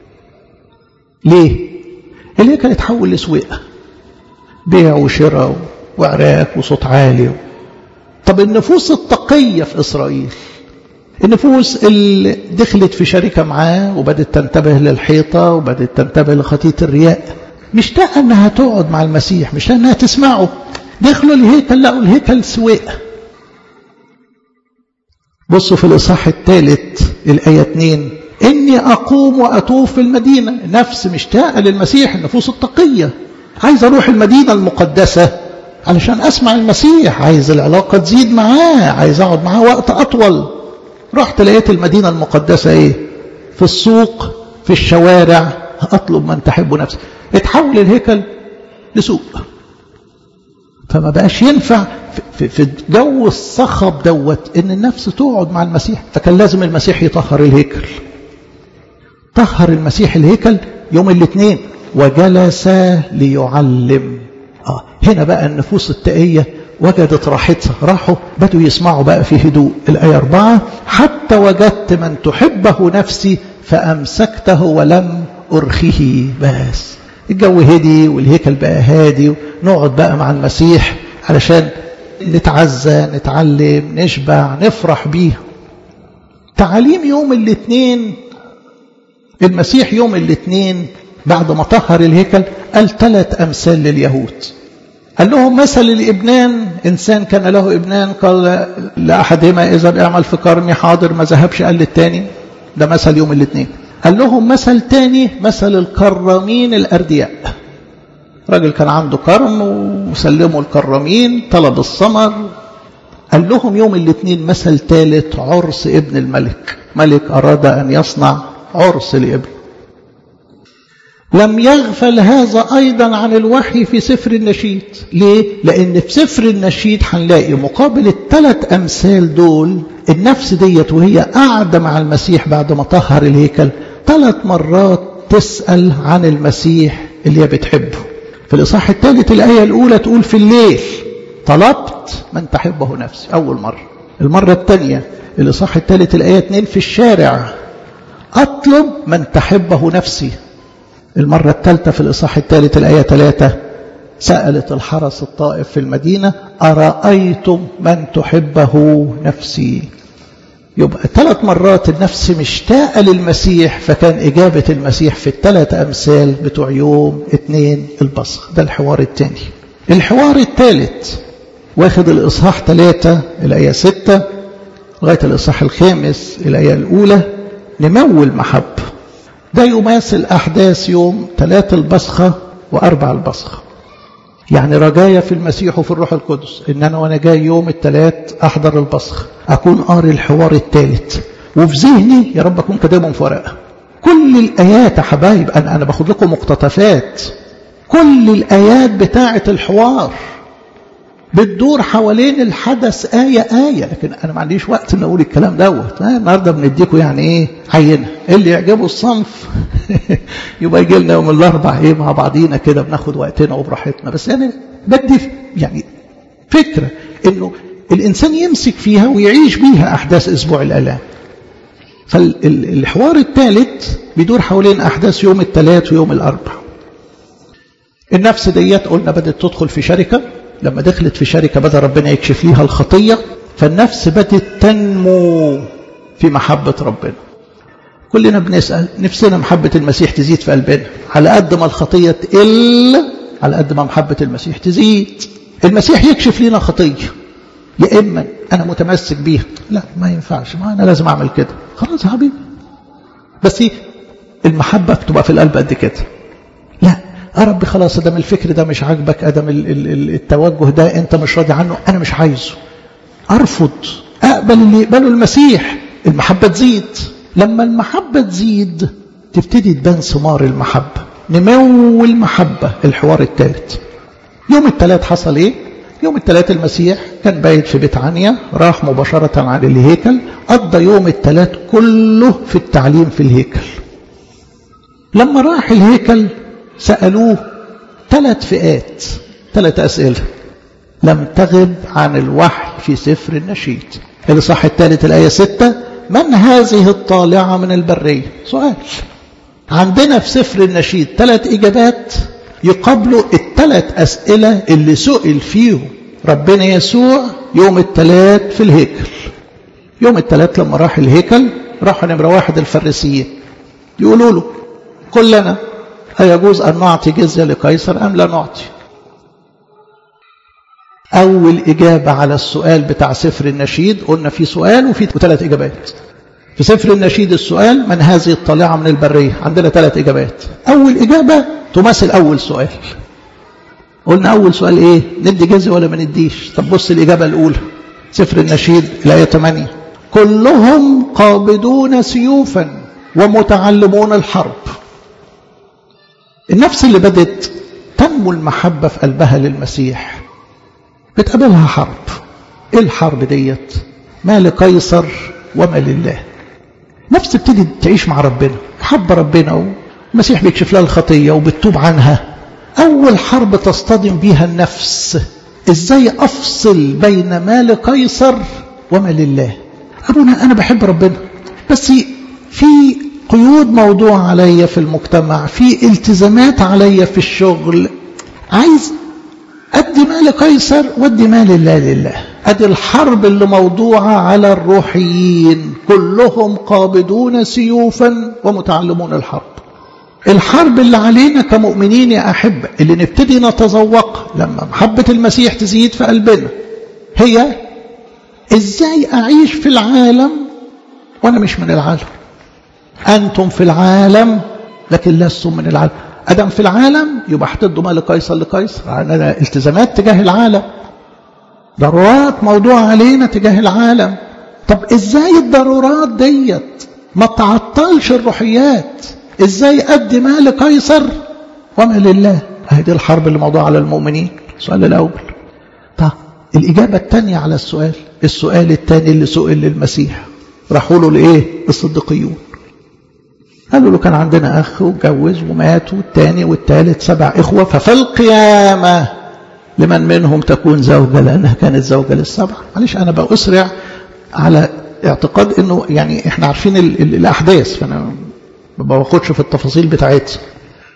ليه الهيكل اتحول لسويقة بيع وشراء وعراك وصوت عالي طب النفوس التقية في إسرائيل النفوس اللي دخلت في شركة معاه وبدت تنتبه للحيطة وبدت تنتبه لخطية الرياء مشتاقة انها تقعد مع المسيح مشتاقة انها تسمعه دخلوا الهيكل لقوا الهيكل سويق بصوا في الإصحاح الثالث الآية 2 إني أقوم وأطوف في المدينة نفس مشتاقة للمسيح النفوس التقية عايز أروح المدينة المقدسة علشان أسمع المسيح عايز العلاقة تزيد معاه عايز أقعد معاه وقت أطول رحت لقيت المدينة المقدسة إيه في السوق في الشوارع أطلب من تحب نفسك اتحول الهيكل لسوق فما بقاش ينفع في, في جو الصخب دوت ان النفس تقعد مع المسيح فكان لازم المسيح يطهر الهيكل طهر المسيح الهيكل يوم الاثنين وجلس ليعلم آه هنا بقى النفوس التقية وجدت راحتها راحوا بدوا يسمعوا بقى في هدوء الآية أربعة حتى وجدت من تحبه نفسي فأمسكته ولم أرخيه بس الجو هدي والهيكل بقى هادي نقعد بقى مع المسيح علشان نتعزى نتعلم نشبع نفرح بيه تعاليم يوم الاثنين المسيح يوم الاثنين بعد ما طهر الهيكل قال ثلاث أمثال لليهود قال لهم مثل الابنان إنسان كان له ابنان قال لأحدهما إذا اعمل في كرمي حاضر ما ذهبش قال للتاني ده مثل يوم الاثنين قال لهم مثل تاني مثل الكرامين الأردياء راجل كان عنده كرم وسلموا الكرامين طلب الثمر قال لهم يوم الاثنين مثل ثالث عرس ابن الملك ملك أراد أن يصنع عرس لابنه لم يغفل هذا أيضا عن الوحي في سفر النشيد ليه؟ لأن في سفر النشيد هنلاقي مقابل الثلاث أمثال دول النفس ديت وهي قاعدة مع المسيح بعد ما طهر الهيكل ثلاث مرات تسأل عن المسيح اللي هي بتحبه في الإصحاح الثالث الآية الأولى تقول في الليل طلبت من تحبه نفسي أول مرة المرة الثانية الإصحاح الثالث الآية 2 في الشارع أطلب من تحبه نفسي المرة الثالثة في الإصحاح الثالث الآية 3 سألت الحرس الطائف في المدينة أرأيتم من تحبه نفسي يبقى ثلاث مرات النفس مشتاقة للمسيح فكان إجابة المسيح في الثلاث أمثال بتوع يوم اثنين البصخ ده الحوار الثاني الحوار الثالث واخد الإصحاح ثلاثة الآية ستة لغاية الإصحاح الخامس الآية الأولى نمو المحبة ده يماثل أحداث يوم ثلاث البصخة وأربع البصخة يعني رجايا في المسيح وفي الروح القدس ان انا وانا جاي يوم الثلاث احضر البصخ اكون قاري الحوار الثالث وفي ذهني يا رب اكون كاتبهم في ورقه كل الايات يا حبايب انا انا باخد لكم مقتطفات كل الايات بتاعه الحوار بتدور حوالين الحدث آية آية لكن أنا ما عنديش وقت إن أقول الكلام دوت النهاردة بنديكم يعني إيه عينة اللي يعجبه الصنف يبقى يجي لنا يوم الأربع إيه مع بعضينا كده بناخد وقتنا وبراحتنا بس يعني بدي يعني فكرة إنه الإنسان يمسك فيها ويعيش بيها أحداث أسبوع الآلام فالحوار الثالث بيدور حوالين أحداث يوم الثلاث ويوم الأربع النفس ديت قلنا بدأت تدخل في شركة لما دخلت في شركة بدأ ربنا يكشف ليها الخطية فالنفس بدأت تنمو في محبة ربنا كلنا بنسأل نفسنا محبة المسيح تزيد في قلبنا على قد ما الخطية تقل على قد ما محبة المسيح تزيد المسيح يكشف لنا خطية يا إما أنا متمسك بيها لا ما ينفعش ما أنا لازم أعمل كده خلاص يا حبيبي بس المحبة بتبقى في القلب قد كده لا يا رب خلاص ادم الفكر ده مش عاجبك ادم التوجه ده انت مش راضي عنه انا مش عايزه ارفض اقبل اللي يقبله المسيح المحبه تزيد لما المحبه تزيد تبتدي تبان ثمار المحبه نمو المحبه الحوار الثالث يوم الثلاث حصل ايه يوم الثلاث المسيح كان بايت في بيت عنيا راح مباشرة على الهيكل قضى يوم الثلاث كله في التعليم في الهيكل لما راح الهيكل سألوه ثلاث فئات ثلاث أسئلة لم تغب عن الوحي في سفر النشيد الإصحاح الثالث الآية ستة من هذه الطالعة من البرية سؤال عندنا في سفر النشيد ثلاث إجابات يقابلوا الثلاث أسئلة اللي سئل فيهم ربنا يسوع يوم الثلاث في الهيكل يوم الثلاث لما راح الهيكل راحوا نمرة واحد الفريسيين يقولوا له كلنا أيجوز أن نعطي جزية لقيصر أم لا نعطي أول إجابة على السؤال بتاع سفر النشيد قلنا في سؤال وفي ثلاث إجابات في سفر النشيد السؤال من هذه الطالعة من البرية عندنا ثلاث إجابات أول إجابة تمثل أول سؤال قلنا أول سؤال إيه ندي جزية ولا ما نديش طب بص الإجابة الأولى سفر النشيد الآية 8 كلهم قابضون سيوفا ومتعلمون الحرب النفس اللي بدت تنمو المحبة في قلبها للمسيح بتقابلها حرب ايه الحرب ديت ما لقيصر وما لله نفس تبتدي تعيش مع ربنا حب ربنا والمسيح بيكشف لها الخطية وبتتوب عنها أول حرب تصطدم بيها النفس إزاي أفصل بين ما لقيصر وما لله أبونا أنا بحب ربنا بس في قيود موضوع عليا في المجتمع في التزامات عليا في الشغل عايز أدي ما لقيصر وأدي ما لله لله أدي الحرب اللي موضوعة على الروحيين كلهم قابضون سيوفا ومتعلمون الحرب الحرب اللي علينا كمؤمنين يا أحبة اللي نبتدي نتذوق لما محبة المسيح تزيد في قلبنا هي إزاي أعيش في العالم وأنا مش من العالم أنتم في العالم لكن لستم من العالم أدم في العالم يبقى هتدوا مال قيصر لقيصر عندنا التزامات تجاه العالم ضرورات موضوع علينا تجاه العالم طب ازاي الضرورات ديت ما تعطلش الروحيات ازاي ادي مال قيصر وما لله هذه الحرب اللي موضوع على المؤمنين السؤال الاول طب الاجابه الثانيه على السؤال السؤال الثاني اللي سئل للمسيح راحوا له لايه الصديقيون قالوا له كان عندنا أخ واتجوز ومات والتاني والتالت سبع إخوة ففي القيامة لمن منهم تكون زوجة لأنها كانت زوجة للسبع معلش أنا بأسرع على اعتقاد أنه يعني إحنا عارفين ال ال الأحداث فأنا ما باخدش في التفاصيل بتاعتها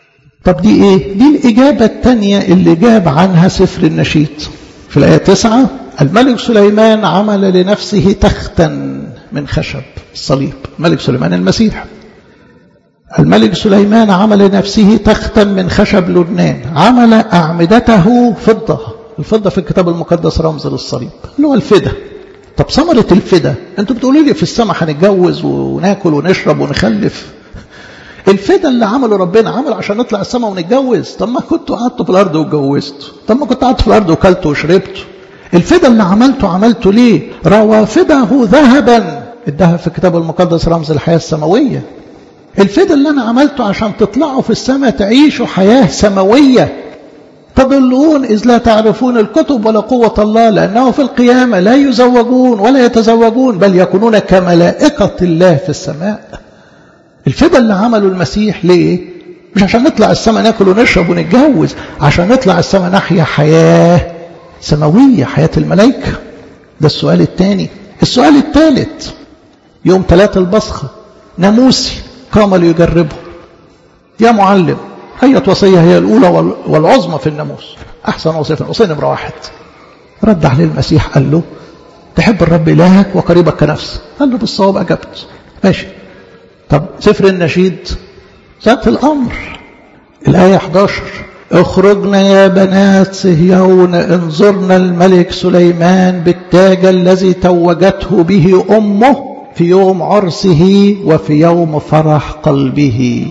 طب دي ايه دي الإجابة الثانية اللي جاب عنها سفر النشيد في الآية تسعة الملك سليمان عمل لنفسه تختا من خشب الصليب الملك سليمان المسيح الملك سليمان عمل لنفسه تختا من خشب لبنان عمل أعمدته فضة الفضة في الكتاب المقدس رمز للصليب اللي هو الفدا طب ثمرة الفدا انتوا بتقولوا لي في السماء هنتجوز وناكل ونشرب ونخلف الفدا اللي عمله ربنا عمل عشان نطلع السماء ونتجوز طب ما كنتوا قعدتوا في الارض واتجوزتوا طب ما كنت قعدت في الارض وكلتوا وشربتوا الفدا اللي عملته عملته ليه روافده ذهبا الذهب في الكتاب المقدس رمز الحياه السماويه الفدا اللي انا عملته عشان تطلعوا في السماء تعيشوا حياه سماويه تضلون إذ لا تعرفون الكتب ولا قوة الله لأنه في القيامة لا يزوجون ولا يتزوجون بل يكونون كملائكة الله في السماء الفدا اللي عمله المسيح ليه مش عشان نطلع السماء ناكل ونشرب ونتجوز عشان نطلع السماء نحيا حياة سماوية حياة الملائكة ده السؤال الثاني السؤال الثالث يوم ثلاثة البصخة ناموسي قام ليجربه يا معلم أية وصية هي الأولى والعظمى في الناموس أحسن وصية في الوصية نمرة واحد رد عليه المسيح قال له تحب الرب إلهك وقريبك كنفسك قال له بالصواب أجبت ماشي طب سفر النشيد ذات الأمر الآية 11 اخرجنا يا بنات صهيون انظرنا الملك سليمان بالتاج الذي توجته به أمه في يوم عرسه وفي يوم فرح قلبه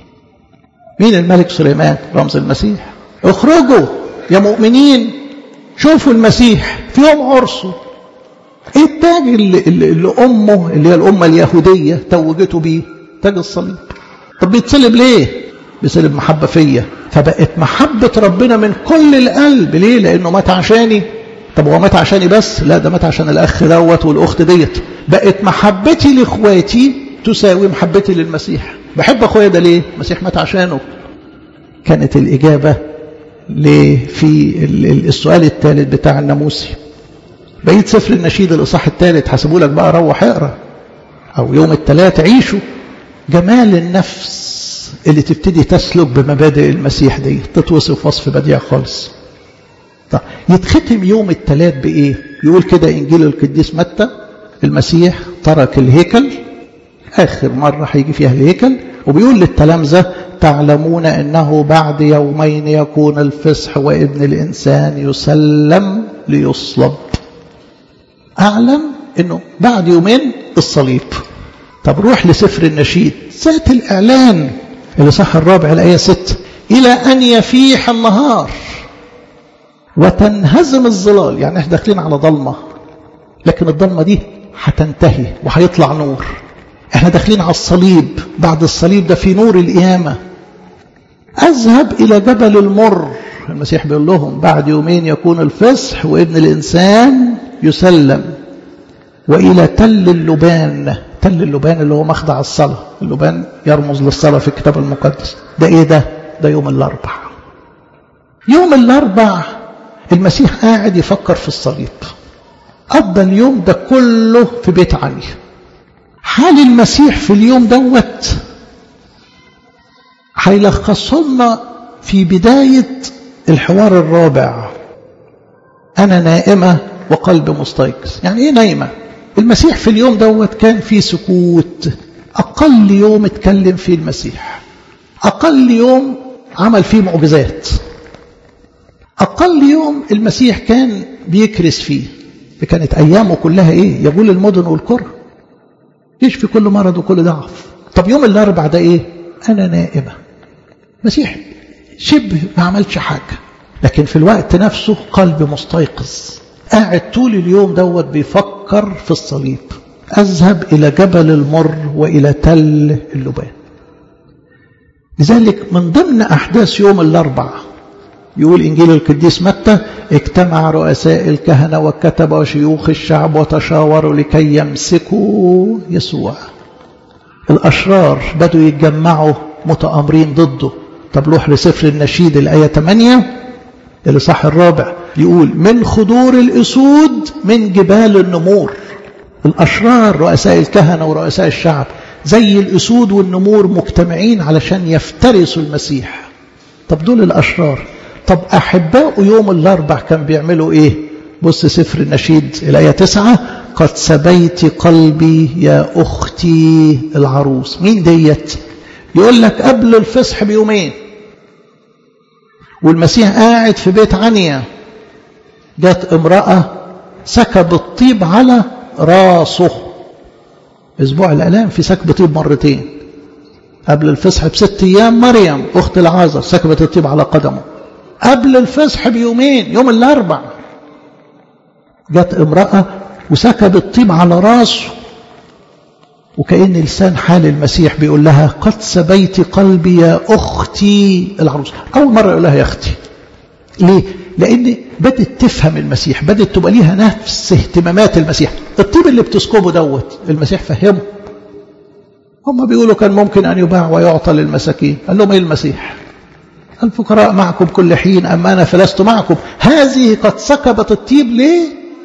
مين الملك سليمان رمز المسيح اخرجوا يا مؤمنين شوفوا المسيح في يوم عرسه ايه التاج اللي, اللي, اللي امه اللي هي الامه اليهوديه توجته بيه تاج الصليب طب بيتصلب ليه بيصلب محبه فيا فبقت محبه ربنا من كل القلب ليه لانه مات عشاني طب هو مات عشاني بس لا ده مات عشان الاخ دوت والاخت ديت بقت محبتي لاخواتي تساوي محبتي للمسيح بحب اخويا ده ليه المسيح مات عشانه كانت الاجابه ليه في السؤال الثالث بتاع الناموسي بقيت سفر النشيد الاصحاح الثالث حسبوا لك بقى روح اقرا او يوم الثلاث عيشوا جمال النفس اللي تبتدي تسلك بمبادئ المسيح دي تتوصف وصف بديع خالص طيب يتختم يوم الثلاث بايه يقول كده انجيل القديس متى المسيح ترك الهيكل آخر مرة هيجي فيها الهيكل وبيقول للتلامذة تعلمون أنه بعد يومين يكون الفصح وابن الإنسان يسلم ليصلب أعلم أنه بعد يومين الصليب طب روح لسفر النشيد ذات الإعلان اللي صح الرابع الآية ست إلى أن يفيح النهار وتنهزم الظلال يعني احنا داخلين على ضلمة لكن الضلمة دي هتنتهي وهيطلع نور احنا داخلين على الصليب بعد الصليب ده في نور القيامة أذهب إلى جبل المر المسيح بيقول لهم بعد يومين يكون الفصح وابن الإنسان يسلم وإلى تل اللبان تل اللبان اللي هو مخدع الصلاة اللبان يرمز للصلاة في الكتاب المقدس ده إيه ده ده يوم الأربع يوم الأربع المسيح قاعد يفكر في الصليب قضى اليوم ده كله في بيت علي حال المسيح في اليوم دوت هيلخصهن في بداية الحوار الرابع أنا نائمة وقلب مستيقظ يعني إيه نايمة المسيح في اليوم دوت كان في سكوت أقل يوم اتكلم فيه المسيح أقل يوم عمل فيه معجزات أقل يوم المسيح كان بيكرس فيه كانت أيامه كلها إيه يقول المدن والقرى يشفي كل مرض وكل ضعف طب يوم الأربع ده إيه أنا نائمة مسيح شبه ما عملش حاجة لكن في الوقت نفسه قلب مستيقظ قاعد طول اليوم دوت بيفكر في الصليب أذهب إلى جبل المر وإلى تل اللبان لذلك من ضمن أحداث يوم الأربع يقول إنجيل القديس متى اجتمع رؤساء الكهنة والكتبة وشيوخ الشعب وتشاوروا لكي يمسكوا يسوع الأشرار بدوا يتجمعوا متآمرين ضده طب روح لسفر النشيد الآية 8 اللي صح الرابع يقول من خضور الأسود من جبال النمور الأشرار رؤساء الكهنة ورؤساء الشعب زي الأسود والنمور مجتمعين علشان يفترسوا المسيح طب دول الأشرار طب أحباء يوم الأربع كان بيعملوا إيه بص سفر النشيد الآية تسعة قد سبيت قلبي يا أختي العروس مين ديت يقول لك قبل الفصح بيومين والمسيح قاعد في بيت عنيا جت امرأة سكب الطيب على راسه اسبوع الالام في سكب طيب مرتين قبل الفصح بست ايام مريم اخت العازر سكبت الطيب على قدمه قبل الفصح بيومين يوم الاربع جت امراه وسكب الطيب على راسه وكأن لسان حال المسيح بيقول لها قد سبيت قلبي يا أختي العروس أول مرة يقول لها يا أختي ليه؟ لأن بدت تفهم المسيح بدت تبقى ليها نفس اهتمامات المسيح الطيب اللي بتسكبه دوت المسيح فهمه هم بيقولوا كان ممكن أن يباع ويعطى للمساكين قال لهم إيه المسيح الفقراء معكم كل حين أما أنا فلست معكم هذه قد سكبت الطيب ليه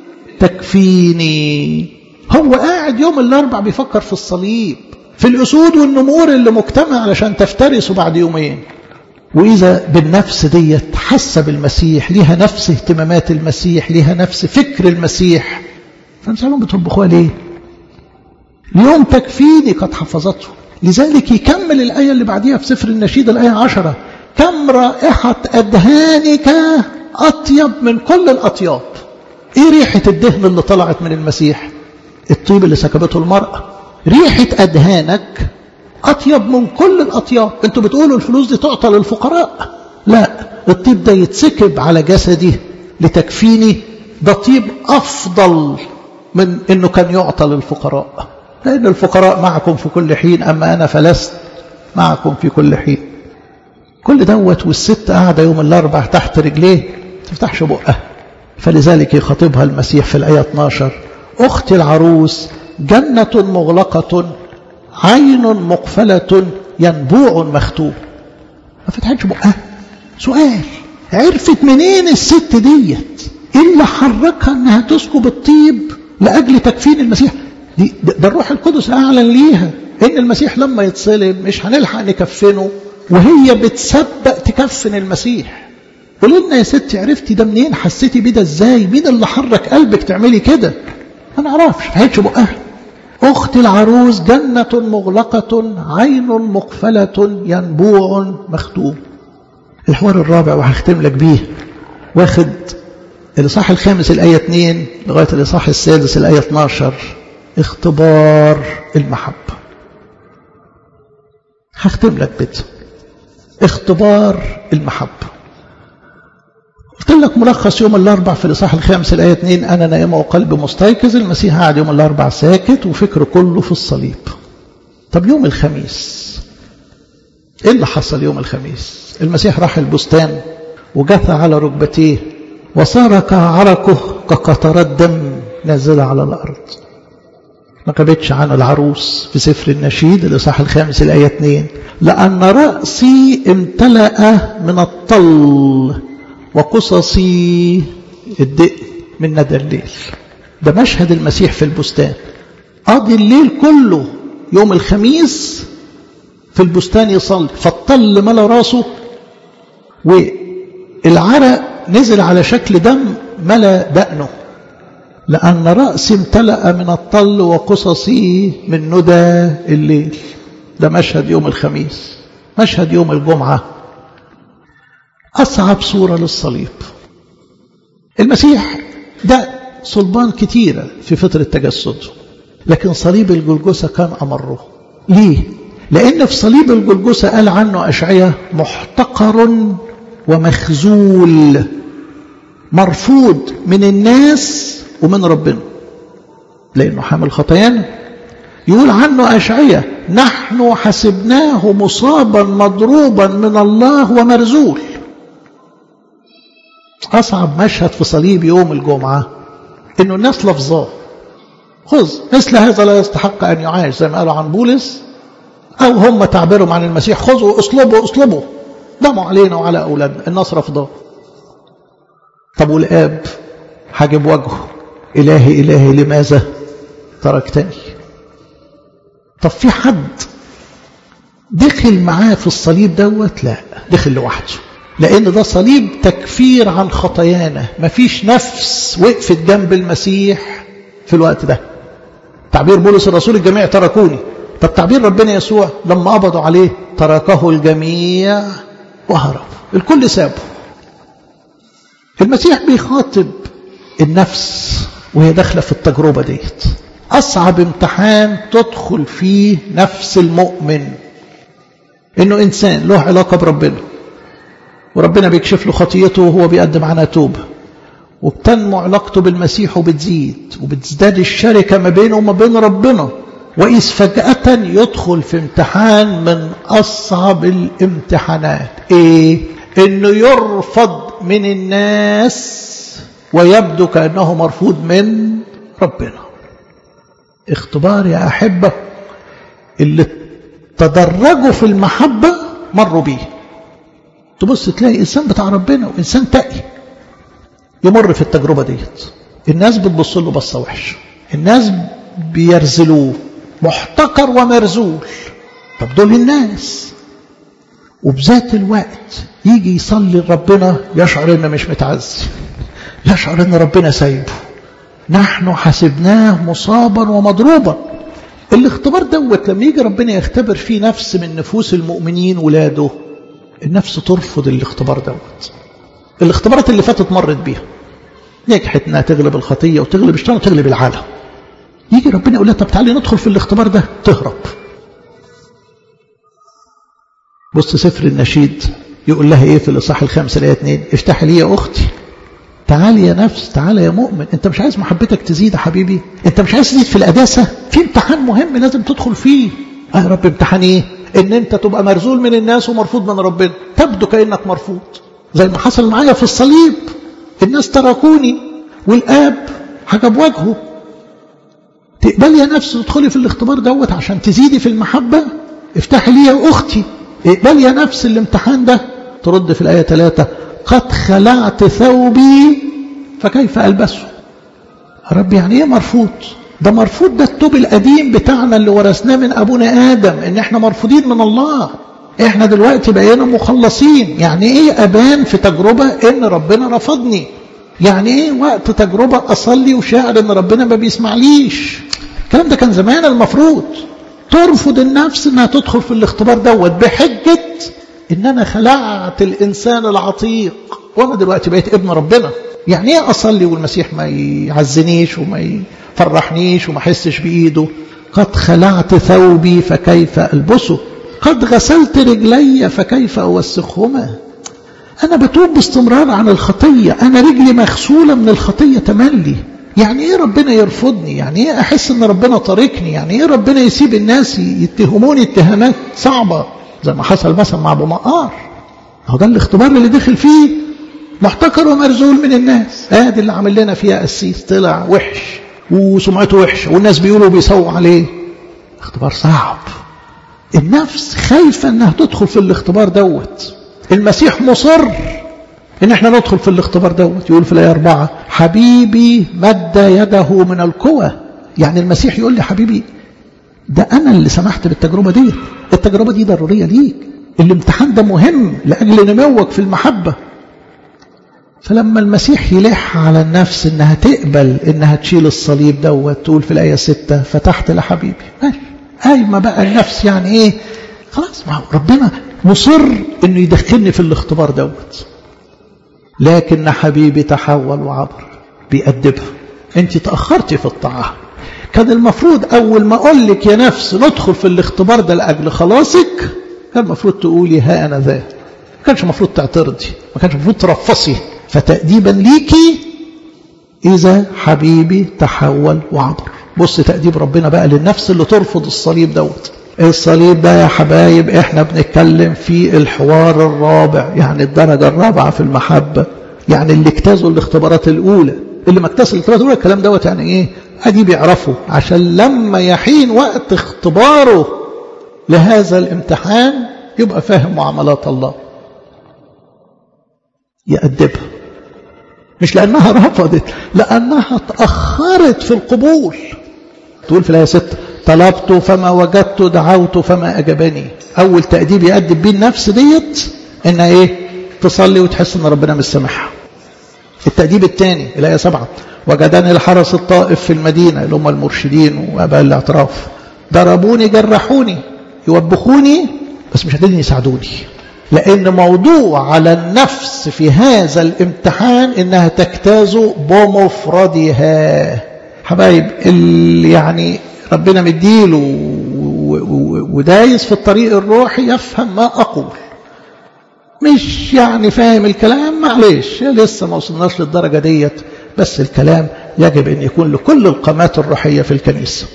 تكفيني هو قاعد يوم الأربع بيفكر في الصليب في الأسود والنمور اللي مجتمع علشان تفترسوا بعد يومين وإذا بالنفس ديت حس بالمسيح ليها نفس اهتمامات المسيح ليها نفس فكر المسيح فنسألهم بتطبخوها ليه اليوم تكفيني قد حفظته لذلك يكمل الآية اللي بعديها في سفر النشيد الآية عشرة كم رائحة أدهانك أطيب من كل الأطياب إيه ريحة الدهن اللي طلعت من المسيح الطيب اللي سكبته المرأة ريحة أدهانك أطيب من كل الأطياب أنتوا بتقولوا الفلوس دي تعطى للفقراء لا الطيب ده يتسكب على جسدي لتكفيني ده طيب أفضل من أنه كان يعطى للفقراء لأن الفقراء معكم في كل حين أما أنا فلست معكم في كل حين كل دوت والست قاعدة يوم الأربع تحت رجليه تفتحش بقها فلذلك يخاطبها المسيح في الآية 12 أختي العروس جنة مغلقة عين مقفلة ينبوع مختوم ما فتحتش بقها سؤال عرفت منين الست ديت ايه اللي حركها انها تسكب الطيب لاجل تكفين المسيح دي ده الروح القدس اعلن ليها ان المسيح لما يتصلب مش هنلحق نكفنه وهي بتسبق تكفن المسيح قولي لنا يا ستي عرفتي ده منين حسيتي بيه ده ازاي مين اللي حرك قلبك تعملي كده ما نعرفش فتحتش بقها أخت العروس جنة مغلقة عين مقفلة ينبوع مختوم الحوار الرابع وهختم لك بيه واخد الإصحاح الخامس الآية 2 لغاية الإصحاح السادس الآية 12 اختبار المحبة هختم لك بيت اختبار المحبة قلت لك ملخص يوم الأربع في الإصحاح الخامس الآية 2 أنا نائمة وقلبي مستيقظ المسيح قاعد يوم الأربع ساكت وفكره كله في الصليب طب يوم الخميس إيه اللي حصل يوم الخميس المسيح راح البستان وجثى على ركبتيه وصار كعرقه كقطرات دم نازلة على الأرض ما كبتش عن العروس في سفر النشيد الإصحاح الخامس الآية 2 لأن رأسي امتلأ من الطل وقصصي الدئ من ندى الليل ده مشهد المسيح في البستان قضي الليل كله يوم الخميس في البستان يصلي فالطل ملا راسه والعرق نزل على شكل دم ملا دقنه لأن رأسي امتلأ من الطل وقصصي من ندى الليل ده مشهد يوم الخميس مشهد يوم الجمعة أصعب صورة للصليب المسيح ده صلبان كتيرة في فترة تجسده لكن صليب الجلجسة كان أمره ليه؟ لأن في صليب الجلجسة قال عنه أشعية محتقر ومخزول مرفوض من الناس ومن ربنا لأنه حامل خطايانا يقول عنه أشعية نحن حسبناه مصابا مضروبا من الله ومرزول أصعب مشهد في صليب يوم الجمعة إنه الناس لفظاه خذ مثل هذا لا يستحق أن يعاش زي ما قالوا عن بولس أو هم تعبيرهم عن المسيح خذوا اصلبوا اصلبوا دموا علينا وعلى أولادنا الناس رفضاه طب والآب حاجب وجهه إلهي إلهي لماذا تركتني طب في حد دخل معاه في الصليب دوت لا دخل لوحده لأن ده صليب تكفير عن خطايانا مفيش نفس وقفت جنب المسيح في الوقت ده تعبير بولس الرسول الجميع تركوني طب تعبير ربنا يسوع لما قبضوا عليه تركه الجميع وهرب الكل سابه المسيح بيخاطب النفس وهي داخله في التجربه ديت اصعب امتحان تدخل فيه نفس المؤمن انه انسان له علاقه بربنا وربنا بيكشف له خطيته وهو بيقدم عنها توبه وبتنمو علاقته بالمسيح وبتزيد وبتزداد الشركه ما بينه وما بين ربنا وإذ فجأة يدخل في امتحان من أصعب الامتحانات إيه؟ إنه يرفض من الناس ويبدو كأنه مرفوض من ربنا اختبار يا أحبة اللي تدرجوا في المحبة مروا بيه تبص تلاقي إنسان بتاع ربنا وإنسان تقي يمر في التجربة ديت الناس بتبص له بصة وحشة الناس بيرزلوه محتقر ومرزول طب دول الناس وبذات الوقت يجي يصلي لربنا يشعر انه مش متعزي يشعر ان ربنا سايبه نحن حسبناه مصابا ومضروبا الاختبار دوت لما يجي ربنا يختبر فيه نفس من نفوس المؤمنين ولاده النفس ترفض الاختبار دوت الاختبارات اللي فاتت مرت بيها نجحت انها تغلب الخطيه وتغلب الشيطان وتغلب العالم يجي ربنا يقول لها طب تعالي ندخل في الاختبار ده تهرب بص سفر النشيد يقول لها ايه في الاصحاح الخامس الايه 2 افتحي لي يا اختي تعالي يا نفس تعالى يا مؤمن انت مش عايز محبتك تزيد يا حبيبي انت مش عايز تزيد في القداسه في امتحان مهم لازم تدخل فيه اه يا رب امتحان ايه ان انت تبقى مرزول من الناس ومرفوض من ربنا تبدو كانك مرفوض زي ما حصل معايا في الصليب الناس تركوني والاب حجب وجهه تقبلي يا نفس تدخلي في الاختبار دوت عشان تزيدي في المحبة افتحي لي يا أختي اقبلي يا نفس الامتحان ده ترد في الآية ثلاثة قد خلعت ثوبي فكيف ألبسه رب يعني ايه مرفوض ده مرفوض ده التوب القديم بتاعنا اللي ورثناه من أبونا آدم إن احنا مرفوضين من الله احنا دلوقتي بقينا مخلصين يعني ايه أبان في تجربة إن ربنا رفضني يعني ايه وقت تجربة أصلي وشاعر إن ربنا ما بيسمعليش الكلام ده كان زمان المفروض ترفض النفس انها تدخل في الاختبار دوت بحجة ان انا خلعت الانسان العتيق وانا دلوقتي بقيت ابن ربنا يعني ايه اصلي والمسيح ما يعزنيش وما يفرحنيش وما احسش بايده قد خلعت ثوبي فكيف البسه قد غسلت رجلي فكيف اوسخهما انا بتوب باستمرار عن الخطيه انا رجلي مغسوله من الخطيه تملي يعني ايه ربنا يرفضني يعني ايه احس ان ربنا طارقني يعني ايه ربنا يسيب الناس يتهموني اتهامات صعبة زي ما حصل مثلا مع ابو مقار هو ده الاختبار اللي دخل فيه محتكر ومرزول من الناس ادي اللي عامل لنا فيها قسيس طلع وحش وسمعته وحشه والناس بيقولوا بيسووا عليه اختبار صعب النفس خايفه انها تدخل في الاختبار دوت المسيح مصر ان احنا ندخل في الاختبار دوت يقول في الايه أربعة حبيبي مد يده من القوى يعني المسيح يقول لي حبيبي ده انا اللي سمحت بالتجربه دي التجربه دي ضروريه ليك الامتحان ده مهم لاجل نموك في المحبه فلما المسيح يلح على النفس انها تقبل انها تشيل الصليب دوت تقول في الايه ستة فتحت لحبيبي ماشي قايمه بقى النفس يعني ايه خلاص ما ربنا مصر انه يدخلني في الاختبار دوت لكن حبيبي تحول وعبر بيأدبها انت تأخرتي في الطاعة كان المفروض أول ما أقول لك يا نفس ندخل في الاختبار ده لأجل خلاصك كان المفروض تقولي ها أنا ذا ما كانش المفروض تعترضي ما كانش المفروض ترفصي فتأديبا ليكي إذا حبيبي تحول وعبر بص تأديب ربنا بقى للنفس اللي ترفض الصليب دوت الصليب ده يا حبايب احنا بنتكلم في الحوار الرابع يعني الدرجة الرابعة في المحبة يعني اللي اجتازوا الاختبارات الأولى اللي ما اجتاز الاختبارات الأولى الكلام دوت يعني ايه ادي بيعرفوا عشان لما يحين وقت اختباره لهذا الامتحان يبقى فاهم معاملات الله يأدبها مش لأنها رفضت لأنها تأخرت في القبول تقول في الآية 6 طلبت فما وجدت دعوت فما أجابني أول تأديب يأدب بيه النفس ديت إن إيه تصلي وتحس ان ربنا مش سامحها التأديب الثاني الآية سبعة وجدني الحرس الطائف في المدينة اللي هم المرشدين وأباء الاعتراف ضربوني جرحوني يوبخوني بس مش قادرين يساعدوني لأن موضوع على النفس في هذا الامتحان إنها تجتاز بمفردها حبايب اللي يعني ربنا مديله ودايس في الطريق الروحي يفهم ما أقول مش يعني فاهم الكلام معلش لسه ما وصلناش للدرجة ديت بس الكلام يجب أن يكون لكل القامات الروحية في الكنيسة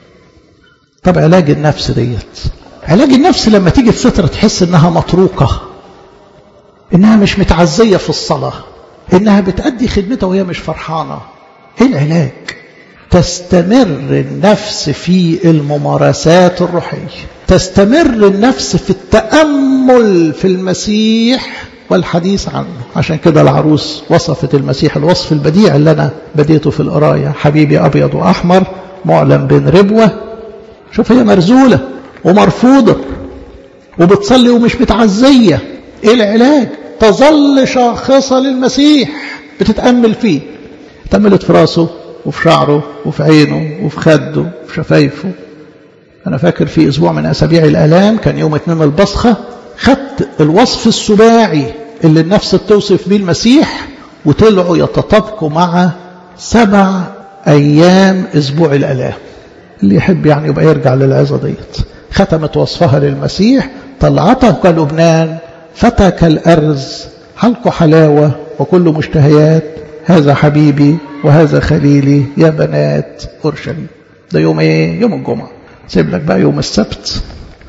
طب علاج النفس ديت علاج النفس لما تيجي فترة تحس انها متروكة انها مش متعزية في الصلاة انها بتأدي خدمتها وهي مش فرحانة ايه العلاج تستمر النفس في الممارسات الروحية تستمر النفس في التأمل في المسيح والحديث عنه عشان كده العروس وصفت المسيح الوصف البديع اللي أنا بديته في القراية حبيبي أبيض وأحمر معلم بين ربوة شوف هي مرزولة ومرفوضة وبتصلي ومش متعزية ايه العلاج تظل شاخصة للمسيح بتتأمل فيه تأملت في راسه وفي شعره وفي عينه وفي خده وفي شفايفه أنا فاكر في أسبوع من أسابيع الآلام كان يوم اتنين البصخة خدت الوصف السباعي اللي النفس بتوصف بيه المسيح وطلعوا يتطابقوا مع سبع أيام أسبوع الآلام اللي يحب يعني يبقى يرجع للعظة ديت ختمت وصفها للمسيح طلعته كلبنان فتى كالأرز حلق حلاوة وكل مشتهيات هذا حبيبي وهذا خليلي يا بنات أورشليم ده يوم ايه يوم الجمعة سيب لك بقى يوم السبت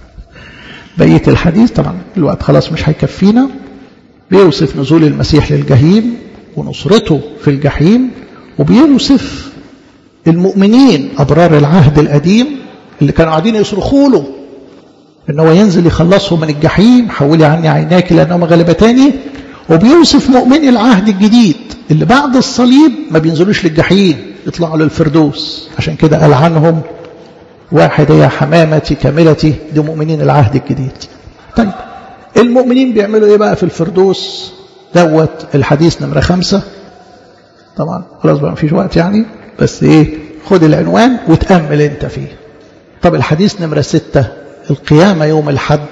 بقية الحديث طبعا الوقت خلاص مش هيكفينا بيوصف نزول المسيح للجحيم ونصرته في الجحيم وبيوصف المؤمنين أبرار العهد القديم اللي كانوا قاعدين يصرخوا له ان هو ينزل يخلصهم من الجحيم حولي عني عيناك لانهما غلبتاني وبيوصف مؤمني العهد الجديد اللي بعد الصليب ما بينزلوش للجحيم يطلعوا للفردوس عشان كده قال عنهم واحد يا حمامتي كاملتي دي مؤمنين العهد الجديد طيب المؤمنين بيعملوا ايه بقى في الفردوس دوت الحديث نمرة خمسة طبعا خلاص بقى مفيش وقت يعني بس ايه خد العنوان وتأمل انت فيه طب الحديث نمرة ستة القيامة يوم الحد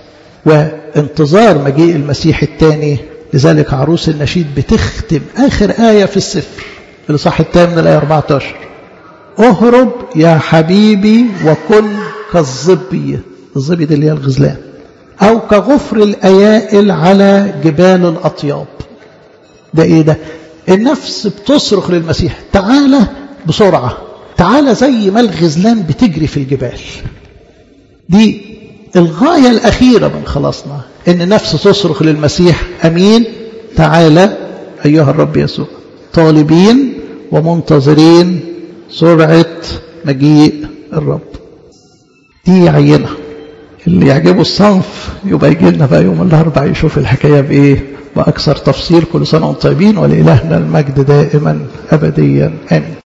وانتظار مجيء المسيح الثاني لذلك عروس النشيد بتختم آخر آية في السفر الإصحاح الثامن الآية 14 اهرب يا حبيبي وكن كالظبي الظبي دي اللي هي الغزلان أو كغفر الأيائل على جبال الأطياب ده إيه ده النفس بتصرخ للمسيح تعالى بسرعة تعالى زي ما الغزلان بتجري في الجبال دي الغاية الأخيرة من خلاصنا إن نفس تصرخ للمسيح أمين تعالى أيها الرب يسوع طالبين ومنتظرين سرعة مجيء الرب دي عينة اللي يعجبه الصنف يبقى يجي لنا بقى يوم الأربع يشوف الحكاية بإيه بأكثر تفصيل كل سنة وانتم طيبين ولإلهنا المجد دائما أبديا آمين